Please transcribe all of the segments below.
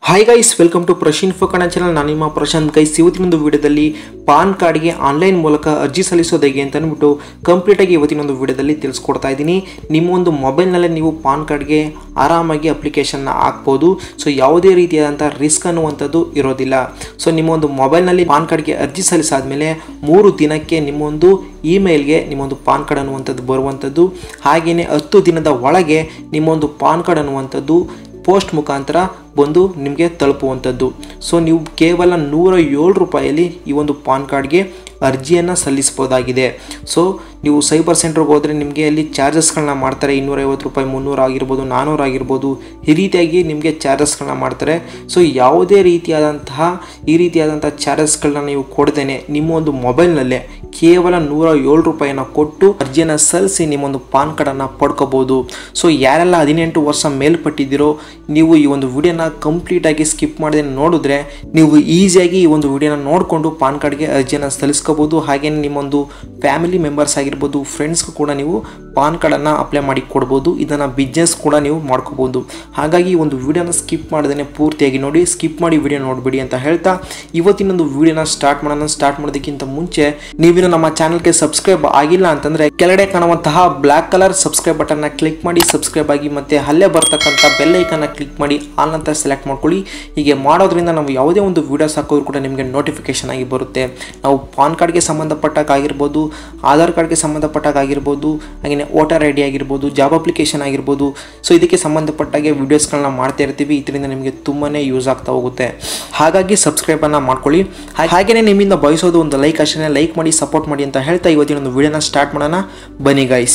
hi guys welcome to ಪ್ರಶಿನ್ ಫೋಕಣ channel ನಾನು ನಿಮ್ಮ ಪ್ರಶಾಂತ್ ಗೈಸ್ ಇವತ್ತಿನೊಂದು ವಿಡಿಯೋದಲ್ಲಿ ಪಾನ್ ಕಾರ್ಡ್ಗೆ ಆನ್ಲೈನ್ ಮೂಲಕ ಅರ್ಜಿ ಸಲ್ಲಿಸೋದು ಹೇಗೆ ಅಂತ ಅಂದ್ಬಿಟ್ಟು ಕಂಪ್ಲೀಟಾಗಿ ಇವತ್ತಿನೊಂದು ವಿಡಿಯೋದಲ್ಲಿ ತಿಳಿಸ್ಕೊಡ್ತಾ ಇದ್ದೀನಿ ನಿಮ್ಮ ಒಂದು ಮೊಬೈಲ್ನಲ್ಲೇ ನೀವು ಪಾನ್ ಕಾರ್ಡ್ಗೆ ಆರಾಮಾಗಿ ಅಪ್ಲಿಕೇಶನ್ನ ಹಾಕ್ಬೋದು ಸೊ ಯಾವುದೇ ರೀತಿಯಾದಂಥ ರಿಸ್ಕ್ ಅನ್ನುವಂಥದ್ದು ಇರೋದಿಲ್ಲ ಸೊ ನಿಮ್ಮ ಒಂದು ಮೊಬೈಲ್ನಲ್ಲಿ ಪಾನ್ ಕಾರ್ಡ್ಗೆ ಅರ್ಜಿ ಸಲ್ಲಿಸಾದ್ಮೇಲೆ ಮೂರು ದಿನಕ್ಕೆ ನಿಮ್ಮೊಂದು ಇಮೇಲ್ಗೆ ನಿಮ್ಮೊಂದು ಪಾನ್ ಕಾರ್ಡ್ ಅನ್ನುವಂಥದ್ದು ಬರುವಂಥದ್ದು ಹಾಗೆಯೇ ಹತ್ತು ದಿನದ ಒಳಗೆ ನಿಮ್ಮೊಂದು ಪಾನ್ ಕಾರ್ಡ್ ಅನ್ನುವಂಥದ್ದು ಪೋಸ್ಟ್ ಮುಖಾಂತರ ಬಂದು ನಿಮಗೆ ತಲುಪುವಂಥದ್ದು ಸೊ ನೀವು ಕೇವಲ ನೂರ ಏಳು ರೂಪಾಯಲ್ಲಿ ಈ ಒಂದು ಪಾನ್ ಕಾರ್ಡ್ಗೆ ಅರ್ಜಿಯನ್ನು ಸಲ್ಲಿಸ್ಬೋದಾಗಿದೆ ಸೊ ನೀವು ಸೈಬರ್ ಸೆಂಟ್ರಿಗೆ ಹೋದರೆ ನಿಮಗೆ ಅಲ್ಲಿ ಚಾರ್ಜಸ್ಗಳನ್ನ ಮಾಡ್ತಾರೆ ಇನ್ನೂರೈವತ್ತು ರೂಪಾಯಿ ಮುನ್ನೂರು ಆಗಿರ್ಬೋದು ನಾನ್ನೂರು ಆಗಿರ್ಬೋದು ಈ ರೀತಿಯಾಗಿ ನಿಮಗೆ ಚಾರ್ಜಸ್ಗಳನ್ನ ಮಾಡ್ತಾರೆ ಸೊ ಯಾವುದೇ ರೀತಿಯಾದಂತಹ ಈ ರೀತಿಯಾದಂಥ ಚಾರ್ಜಸ್ಗಳನ್ನ ನೀವು ಕೊಡ್ದೇನೆ ನಿಮ್ಮ ಒಂದು ಮೊಬೈಲ್ನಲ್ಲೇ ಕೇವಲ ನೂರ ಏಳು ರೂಪಾಯಿನ ಕೊಟ್ಟು ಅರ್ಜಿಯನ್ನು ಸಲ್ಲಿಸಿ ನಿಮ್ಮೊಂದು ಪಾನ್ ಕಾರ್ಡನ್ನು ಪಡ್ಕೋಬೋದು ಸೊ ಯಾರೆಲ್ಲ ಹದಿನೆಂಟು ವರ್ಷ ಮೇಲ್ಪಟ್ಟಿದ್ದೀರೋ ನೀವು ಈ ಒಂದು ವಿಡಿಯೋನ ಕಂಪ್ಲೀಟಾಗಿ ಸ್ಕಿಪ್ ಮಾಡದೆ ನೋಡಿದ್ರೆ ನೀವು ಈಸಿಯಾಗಿ ಈ ಒಂದು ವಿಡಿಯೋನ ನೋಡಿಕೊಂಡು ಪಾನ್ ಕಾರ್ಡ್ಗೆ ಅರ್ಜಿಯನ್ನು ಸಲ್ಲಿಸ್ಕೋಬೋದು ಹಾಗೆಯೇ ನಿಮ್ಮೊಂದು ಫ್ಯಾಮಿಲಿ ಮೆಂಬರ್ಸ್ ಆಗಿರ್ಬೋದು ಫ್ರೆಂಡ್ಸ್ಗೂ ಕೂಡ ನೀವು ಪಾನ್ ಕಾರ್ಡನ್ನು ಅಪ್ಲೈ ಮಾಡಿ ಕೊಡ್ಬೋದು ಇದನ್ನು ಬಿಸ್ನೆಸ್ ಕೂಡ ನೀವು ಮಾಡ್ಕೋಬೋದು ಹಾಗಾಗಿ ಈ ಒಂದು ವಿಡಿಯೋನ ಸ್ಕಿಪ್ ಮಾಡದೇ ಪೂರ್ತಿಯಾಗಿ ನೋಡಿ ಸ್ಕಿಪ್ ಮಾಡಿ ವಿಡಿಯೋ ನೋಡಿಬಿಡಿ ಅಂತ ಹೇಳ್ತಾ ಇವತ್ತಿನೊಂದು ವಿಡಿಯೋನ ಸ್ಟಾರ್ಟ್ ಮಾಡೋಣ ಸ್ಟಾರ್ಟ್ ಮಾಡೋದಕ್ಕಿಂತ ಮುಂಚೆ ನೀವಿನ್ನು ನಮ್ಮ ಚಾನಲ್ಗೆ ಸಬ್ಸ್ಕ್ರೈಬ್ ಆಗಿಲ್ಲ ಅಂತಂದರೆ ಕೆಳಗಡೆ ಕಾಣುವಂತಹ ಬ್ಲ್ಯಾಕ್ ಕಲರ್ ಸಬ್ಸ್ಕ್ರೈಬ್ ಬಟನ್ನ ಕ್ಲಿಕ್ ಮಾಡಿ ಸಬ್ಸ್ಕ್ರೈಬ್ ಆಗಿ ಮತ್ತೆ ಅಲ್ಲೇ ಬರ್ತಕ್ಕಂಥ ಬೆಲ್ ಐಕನ್ನ ಕ್ಲಿಕ್ ಮಾಡಿ ಆಲ್ ಅಂತ ಸೆಲೆಕ್ಟ್ ಮಾಡ್ಕೊಳ್ಳಿ ಹೀಗೆ ಮಾಡೋದ್ರಿಂದ ನಾವು ಯಾವುದೇ ಒಂದು ವಿಡಿಯೋಸ್ ಹಾಕೋದ್ರು ಕೂಡ ನಿಮಗೆ ನೋಟಿಫಿಕೇಶನ್ ಆಗಿ ಬರುತ್ತೆ ನಾವು ಪಾನ್ ಕಾರ್ಡ್ಗೆ ಸಂಬಂಧಪಟ್ಟಾಗಿರ್ಬೋದು ಆಧಾರ್ ಕಾರ್ಡ್ಗೆ ಸಂಬಂಧಪಟ್ಟಾಗಿರ್ಬೋದು ಹಾಗೆಯೇ ವೋಟರ್ ಐ ಡಿ ಆಗಿರ್ಬೋದು ಜಾಬ್ ಅಪ್ಲಿಕೇಶನ್ ಆಗಿರ್ಬೋದು ಸೊ ಇದಕ್ಕೆ ಸಂಬಂಧಪಟ್ಟಾಗೆ ವೀಡಿಯೋಸ್ಗಳನ್ನ ಮಾಡ್ತಾ ಇರ್ತೀವಿ ಇದರಿಂದ ನಿಮಗೆ ತುಂಬಾ ಯೂಸ್ ಆಗ್ತಾ ಹೋಗುತ್ತೆ ಹಾಗಾಗಿ ಸಬ್ಸ್ಕ್ರೈಬನ್ನು ಮಾಡ್ಕೊಳ್ಳಿ ಹಾಗೆಯೇ ನಿಮ್ಮಿಂದ ಬಯಸೋದು ಒಂದು ಲೈಕ್ ಅಷ್ಟೇ ಲೈಕ್ ಮಾಡಿ ಸಪೋರ್ಟ್ ಮಾಡಿ ಅಂತ ಹೇಳ್ತಾ ಇವತ್ತಿನ ಒಂದು ವಿಡಿಯೋನ ಸ್ಟಾರ್ಟ್ ಮಾಡೋಣ ಬನ್ನಿ ಗೈಸ್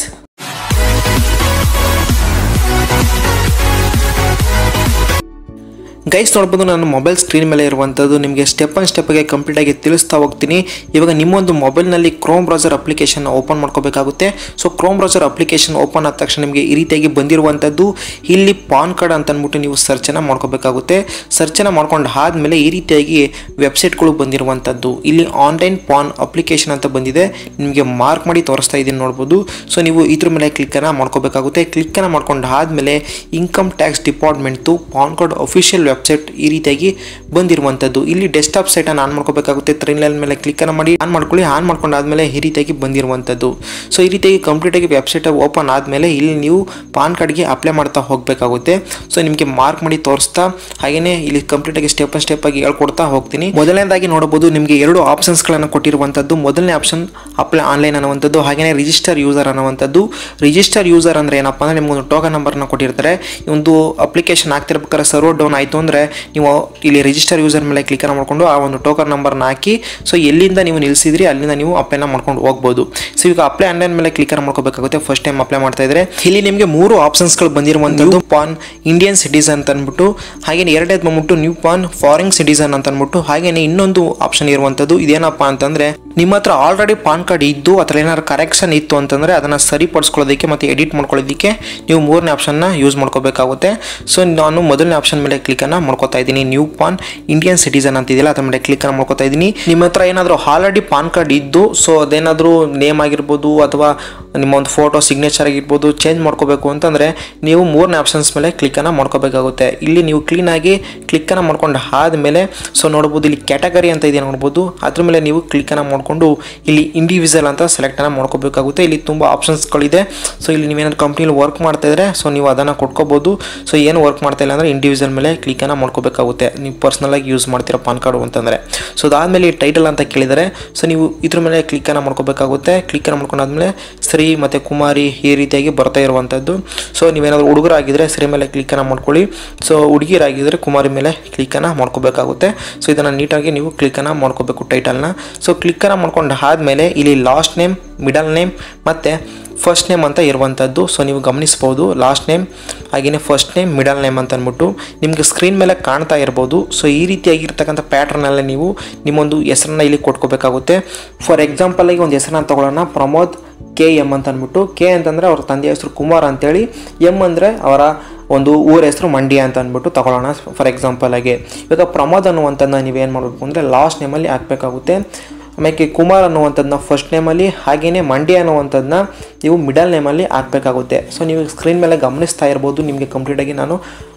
ಗೈಸ್ ನೋಡ್ಬೋದು ನಾನು ಮೊಬೈಲ್ ಸ್ಕ್ರೀನ್ ಮೇಲೆ ಇರುವಂಥದ್ದು ನಿಮಗೆ ಸ್ಟೆಪ್ ಆನ್ ಸ್ಟೆಪ್ಗೆ ಕಂಪ್ಲೀಟಾಗಿ ತಿಳಿಸ್ತಾ ಹೋಗ್ತೀನಿ ಇವಾಗ ನಿಮ್ಮೊಂದು ಮೊಬೈಲ್ನಲ್ಲಿ ಕ್ರೋಮ್ ಬ್ರೌಸರ್ ಅಪ್ಲಿಕೇಶನ್ ಓಪನ್ ಮಾಡ್ಕೋಬೇಕಾಗುತ್ತೆ so chrome browser application open ಆದ ತಕ್ಷಣ ನಿಮಗೆ ಈ ರೀತಿಯಾಗಿ ಬಂದಿರುವಂಥದ್ದು ಇಲ್ಲಿ ಪಾನ್ ಕಾರ್ಡ್ ಅಂತ ಅಂದ್ಬಿಟ್ಟು ನೀವು ಸರ್ಚನ್ನು ಮಾಡ್ಕೋಬೇಕಾಗುತ್ತೆ ಸರ್ಚನ್ನು ಮಾಡ್ಕೊಂಡು ಆದಮೇಲೆ ಈ ರೀತಿಯಾಗಿ ವೆಬ್ಸೈಟ್ಗಳು ಬಂದಿರುವಂಥದ್ದು ಇಲ್ಲಿ ಆನ್ಲೈನ್ ಪಾನ್ ಅಪ್ಲಿಕೇಶನ್ ಅಂತ ಬಂದಿದೆ ನಿಮಗೆ ಮಾರ್ಕ್ ಮಾಡಿ ತೋರಿಸ್ತಾ ಇದ್ದೀನಿ ನೋಡ್ಬೋದು ಸೊ ನೀವು ಇದ್ರ ಮೇಲೆ ಕ್ಲಿಕ್ಕನ್ನು ಮಾಡ್ಕೋಬೇಕಾಗುತ್ತೆ ಕ್ಲಿಕ್ಕನ್ನು ಮಾಡ್ಕೊಂಡು ಆದಮೇಲೆ ಇನ್ಕಮ್ ಟ್ಯಾಕ್ಸ್ ಡಿಪಾರ್ಟ್ಮೆಂಟ್ದು ಪಾನ್ ಕಾರ್ಡ್ ಅಫಿಷಿಯಲ್ ವೆಬ್ಸೈಟ್ ಈ ರೀತಿಯಾಗಿ ಬಂದಿರುವಂಥದ್ದು ಇಲ್ಲಿ ಡೆಸ್ಕ್ಟಾಪ್ ಸೈಟನ್ನು ಆನ್ ಮಾಡ್ಕೋಬೇಕಾಗುತ್ತೆ ತ್ರೀ ಲೈನ್ ಮೇಲೆ ಕ್ಲಿಕ್ಕನ್ನು ಮಾಡಿ ಆನ್ ಮಾಡ್ಕೊಳ್ಳಿ ಆನ್ ಮಾಡ್ಕೊಂಡಾದ್ಮೇಲೆ ಈ ರೀತಿಯಾಗಿ ಬಂದಿರುವಂಥದ್ದು ಸೊ ಈ ರೀತಿಯಾಗಿ ಕಂಪ್ಲೀಟಾಗಿ ವೆಬ್ಸೈಟ್ ಓಪನ್ ಆದಮೇಲೆ ಇಲ್ಲಿ ನೀವು ಪಾನ್ ಕಾರ್ಡ್ಗೆ ಅಪ್ಲೈ ಮಾಡ್ತಾ ಹೋಗಬೇಕಾಗುತ್ತೆ ಸೊ ನಿಮಗೆ ಮಾರ್ಕ್ ಮಾಡಿ ತೋರಿಸ್ತಾ ಹಾಗೆಯೇ ಇಲ್ಲಿ ಕಂಪ್ಲೀಟಾಗಿ ಸ್ಟೆಪ್ ಬೈ ಸ್ಟೆಪ್ ಆಗಿ ಹೇಳ್ಕೊಡ್ತಾ ಹೋಗ್ತೀನಿ ಮೊದಲನೇದಾಗಿ ನೋಡಬಹುದು ನಿಮಗೆ ಎರಡು ಆಪ್ಷನ್ಸ್ಗಳನ್ನು ಕೊಟ್ಟಿರುವಂಥದ್ದು ಮೊದಲನೇ ಆಪ್ಷನ್ ಅಪ್ಲೈ ಆನ್ಲೈನ್ ಅನ್ನುವಂಥದ್ದು ಹಾಗೆಯೇ ರಿಜಿಸ್ಟರ್ ಯೂಸರ್ ಅನ್ನುವಂಥದ್ದು ರಿಜಿಸ್ಟರ್ ಯೂಸರ್ ಅಂದರೆ ಏನಪ್ಪ ಅಂದರೆ ನಿಮ್ಗೆ ಒಂದು ಟೋಕನ್ ನಂಬರ್ನ ಕೊಟ್ಟಿರ್ತಾರೆ ಈ ಒಂದು ಅಪ್ಲಿಕೇಶನ್ ಆಗ್ತಿರ್ಬೇಕಾದ್ರೆ ಸರ್ವರ್ ಡೌನ್ ಆಯಿತು ಅಂದರೆ ನೀವು ಇಲ್ಲಿ ರಿಜಿಸ್ಟರ್ ಯೂಸರ್ ಮೇಲೆ ಕ್ಲಿಕ್ಕನ್ನು ಮಾಡಿಕೊಂಡು ಆ ಒಂದು ಟೋಕನ್ ನಂಬರ್ನ ಹಾಕಿ ಸೊ ಎಲ್ಲಿಂದ ನೀವು ನಿಲ್ಲಿಸಿದ್ರಿ ಅಲ್ಲಿಂದ ನೀವು ಅಪ್ಲೈನ ಮಾಡ್ಕೊಂಡು ಹೋಗ್ಬೋದು ಸೊ ಈಗ ಅಪ್ಲೈ ಆನ್ಲೈನ್ ಮೇಲೆ ಕ್ಲಿಕ್ಕನ್ನು ಮಾಡ್ಕೋಬೇಕಾಗುತ್ತೆ ಫಸ್ಟ್ ಟೈಮ್ ಅಪ್ಲೈ ಮಾಡ್ತಾ ಇದ್ರೆ ಇಲ್ಲಿ ನಿಮಗೆ ಮೂರು ಆಪ್ಷನ್ಸ್ಗಳು ಬಂದಿರುವಂಥದ್ದು ಪಾನ್ ಇಂಡಿಯನ್ ಸಿಟಿಸನ್ ಅಂತ ಅಂದ್ಬಿಟ್ಟು ಹಾಗೆಯೇ ಎರಡನೇದು ಬಂದ್ಬಿಟ್ಟು ನ್ಯೂ ಪಾನ್ ಫಾರಿನ್ ಸಿಟಿಸನ್ ಅಂತ ಅಂದ್ಬಿಟ್ಟು ಹಾಗೆಯೇ ಇನ್ನೊಂದು ಆಪ್ಷನ್ ಇರುವಂಥದ್ದು ಇದೇನಪ್ಪ ಅಂತಂದ್ರೆ ನಿಮ್ಮ ಹತ್ರ ಆಲ್ರೆಡಿ ಪಾನ್ ಕಾರ್ಡ್ ಇದ್ದು ಅಥವಾ ಏನಾದ್ರು ಕರೆಕ್ಷನ್ ಇತ್ತು ಅಂತಂದರೆ ಅದನ್ನು ಸರಿಪಡಿಸ್ಕೊಳ್ಳೋದಕ್ಕೆ ಮತ್ತು ಎಡಿಟ್ ಮಾಡ್ಕೊಳ್ಳೋದಕ್ಕೆ ನೀವು ಮೂರನೇ ಆಪ್ಷನ್ನ ಯೂಸ್ ಮಾಡ್ಕೋಬೇಕಾಗುತ್ತೆ ಸೊ ನಾನು ಮೊದಲನೇ ಆಪ್ಷನ್ ಮೇಲೆ ಕ್ಲಿಕ್ಕನ್ನು ಮಾಡ್ಕೋತಾ ಇದ್ದೀನಿ ನ್ಯೂ ಪಾನ್ ಇಂಡಿಯನ್ ಸಿಟಿಸನ್ ಅಂತಿದೆಯಲ್ಲ ಅದ್ರ ಮೇಲೆ ಕ್ಲಿಕ್ಕನ್ನು ಮಾಡ್ಕೋತಾ ಇದ್ದೀನಿ ನಿಮ್ಮ ಹತ್ರ ಏನಾದರೂ ಆಲ್ರೆಡಿ ಪಾನ್ ಕಾರ್ಡ್ ಇದ್ದು ಸೊ ಅದೇನಾದರೂ ನೇಮ್ ಆಗಿರ್ಬೋದು ಅಥವಾ ನಿಮ್ಮ ಒಂದು ಫೋಟೋ ಸಿಗ್ನೇಚರ್ ಆಗಿರ್ಬೋದು ಚೇಂಜ್ ಮಾಡ್ಕೋಬೇಕು ಅಂತಂದರೆ ನೀವು ಮೂರನೇ ಆಪ್ಷನ್ಸ್ ಮೇಲೆ ಕ್ಲಿಕ್ಕನ್ನು ಮಾಡ್ಕೋಬೇಕಾಗುತ್ತೆ ಇಲ್ಲಿ ನೀವು ಕ್ಲೀನಾಗಿ ಕ್ಲಿಕ್ಕನ್ನು ಮಾಡ್ಕೊಂಡು ಆದಮೇಲೆ ಸೊ ನೋಡ್ಬೋದು ಇಲ್ಲಿ ಕ್ಯಾಟಗರಿ ಅಂತ ಇದೆ ನೋಡ್ಬೋದು ಅದ್ರ ಮೇಲೆ ನೀವು ಕ್ಲಿಕ್ಕನ್ನು ಮಾಡಿಕೊಂಡು ಇಲ್ಲಿ ಇಂಡಿವಿಜುವಲ್ ಅಂತ ಸೆಲೆಕ್ಟನ್ನು ಮಾಡ್ಕೋಬೇಕಾಗುತ್ತೆ ಇಲ್ಲಿ ತುಂಬ ಆಪ್ಷನ್ಸ್ಗಳಿದೆ ಸೊ ಇಲ್ಲಿ ನೀವೇನಾದ್ರು ಕಂಪ್ನಿಲಿ ವರ್ಕ್ ಮಾಡ್ತಾ ಇದ್ರೆ ಸೊ ನೀವು ಅದನ್ನು ಕೊಟ್ಕೋಬೋದು ಸೊ ಏನು ವರ್ಕ್ ಮಾಡ್ತಾ ಇಲ್ಲ ಅಂದರೆ ಇಂಡಿವಿಜುವಲ್ ಮೇಲೆ ಕ್ಲಿಕ್ಕನ್ನು ಮಾಡ್ಕೋಬೇಕಾಗುತ್ತೆ ನೀವು ಪರ್ಸ್ನಲಾಗಿ ಯೂಸ್ ಮಾಡ್ತೀರಾ ಪಾನ್ ಕಾರ್ಡು ಅಂತಂದರೆ ಸೊ ಅದಾದಮೇಲೆ ಈ ಟೈಟಲ್ ಅಂತ ಕೇಳಿದರೆ ಸೊ ನೀವು ಇದ್ರ ಮೇಲೆ ಕ್ಲಿಕ್ಕನ್ನು ಮಾಡ್ಕೋಬೇಕಾಗುತ್ತೆ ಕ್ಲಿಕ್ಕನ್ನು ಮಾಡ್ಕೊಂಡಾದ್ಮೇಲೆ ಶ್ರೀ ಮತ್ತು ಕುಮಾರಿ ಈ ರೀತಿಯಾಗಿ ಬರ್ತಾ ಇರುವಂಥದ್ದು ಸೊ ನೀವೇನಾದರೂ ಹುಡುಗರಾಗಿದ್ದರೆ ಶ್ರೀ ಮೇಲೆ ಕ್ಲಿಕ್ಕನ್ನು ಮಾಡ್ಕೊಳ್ಳಿ ಸೊ ಹುಡುಗಿರಾಗಿದ್ದರೆ ಕುಮಾರಿ ಮೇಲೆ ಕ್ಲಿಕ್ಕನ್ನು ಮಾಡ್ಕೋಬೇಕಾಗುತ್ತೆ ಸೊ ಇದನ್ನು ನೀಟಾಗಿ ನೀವು ಕ್ಲಿಕ್ಕನ್ನು ಮಾಡ್ಕೋಬೇಕು ಟೈಟಲ್ನ ಸೊ ಕ್ಲಿಕ್ಕನ್ನು ಮಾಡ್ಕೊಂಡು ಆದಮೇಲೆ ಇಲ್ಲಿ ಲಾಸ್ಟ್ ನೇಮ್ ಮಿಡಲ್ ನೇಮ್ ಮತ್ತು ಫಸ್ಟ್ ನೇಮ್ ಅಂತ ಇರುವಂಥದ್ದು ಸೊ ನೀವು ಗಮನಿಸ್ಬೋದು ಲಾಸ್ಟ್ ನೇಮ್ ಹಾಗೆಯೇ ಫಸ್ಟ್ ನೇಮ್ ಮಿಡಲ್ ನೇಮ್ ಅಂತ ಅಂದ್ಬಿಟ್ಟು ನಿಮಗೆ ಸ್ಕ್ರೀನ್ ಮೇಲೆ ಕಾಣ್ತಾ ಇರ್ಬೋದು ಸೊ ಈ ರೀತಿಯಾಗಿರ್ತಕ್ಕಂಥ ಪ್ಯಾಟ್ರನಲ್ಲಿ ನೀವು ನಿಮ್ಮೊಂದು ಹೆಸರನ್ನ ಇಲ್ಲಿ ಕೊಟ್ಕೋಬೇಕಾಗುತ್ತೆ ಫಾರ್ ಎಕ್ಸಾಂಪಲಾಗಿ ಒಂದು ಹೆಸರನ್ನ ತಗೊಳ್ಳೋಣ ಪ್ರಮೋದ್ ಕೆ ಎಮ್ ಅಂತ ಅಂದ್ಬಿಟ್ಟು ಕೆ ಅಂತಂದರೆ ಅವ್ರ ತಂದೆಯ ಹೆಸರು ಕುಮಾರ್ ಅಂತೇಳಿ ಎಮ್ ಅಂದರೆ ಅವರ ಒಂದು ಊರ ಹೆಸರು ಮಂಡ್ಯ ಅಂತ ಅಂದ್ಬಿಟ್ಟು ತಗೊಳ್ಳೋಣ ಫಾರ್ ಎಕ್ಸಾಂಪಲ್ ಆಗಿ ಇವಾಗ ಪ್ರಮೋದ್ ಅನ್ನುವಂಥದ್ದನ್ನ ನೀವೇನು ಮಾಡಬೇಕು ಅಂದರೆ ಲಾಸ್ಟ್ ನೇಮಲ್ಲಿ ಹಾಕಬೇಕಾಗುತ್ತೆ ಆಮೇಲೆ ಕುಮಾರ್ ಅನ್ನುವಂಥದ್ದನ್ನ ಫಸ್ಟ್ ನೇಮಲ್ಲಿ ಹಾಗೆಯೇ ಮಂಡ್ಯ ಅನ್ನುವಂಥದ್ದನ್ನ ನೀವು ಮಿಡಲ್ ನೇಮಲ್ಲಿ ಹಾಕಬೇಕಾಗುತ್ತೆ ಸೊ ನೀವು ಸ್ಕ್ರೀನ್ ಮೇಲೆ ಗಮನಿಸ್ತಾ ಇರ್ಬೋದು ನಿಮಗೆ ಕಂಪ್ಲೀಟಾಗಿ ನಾನು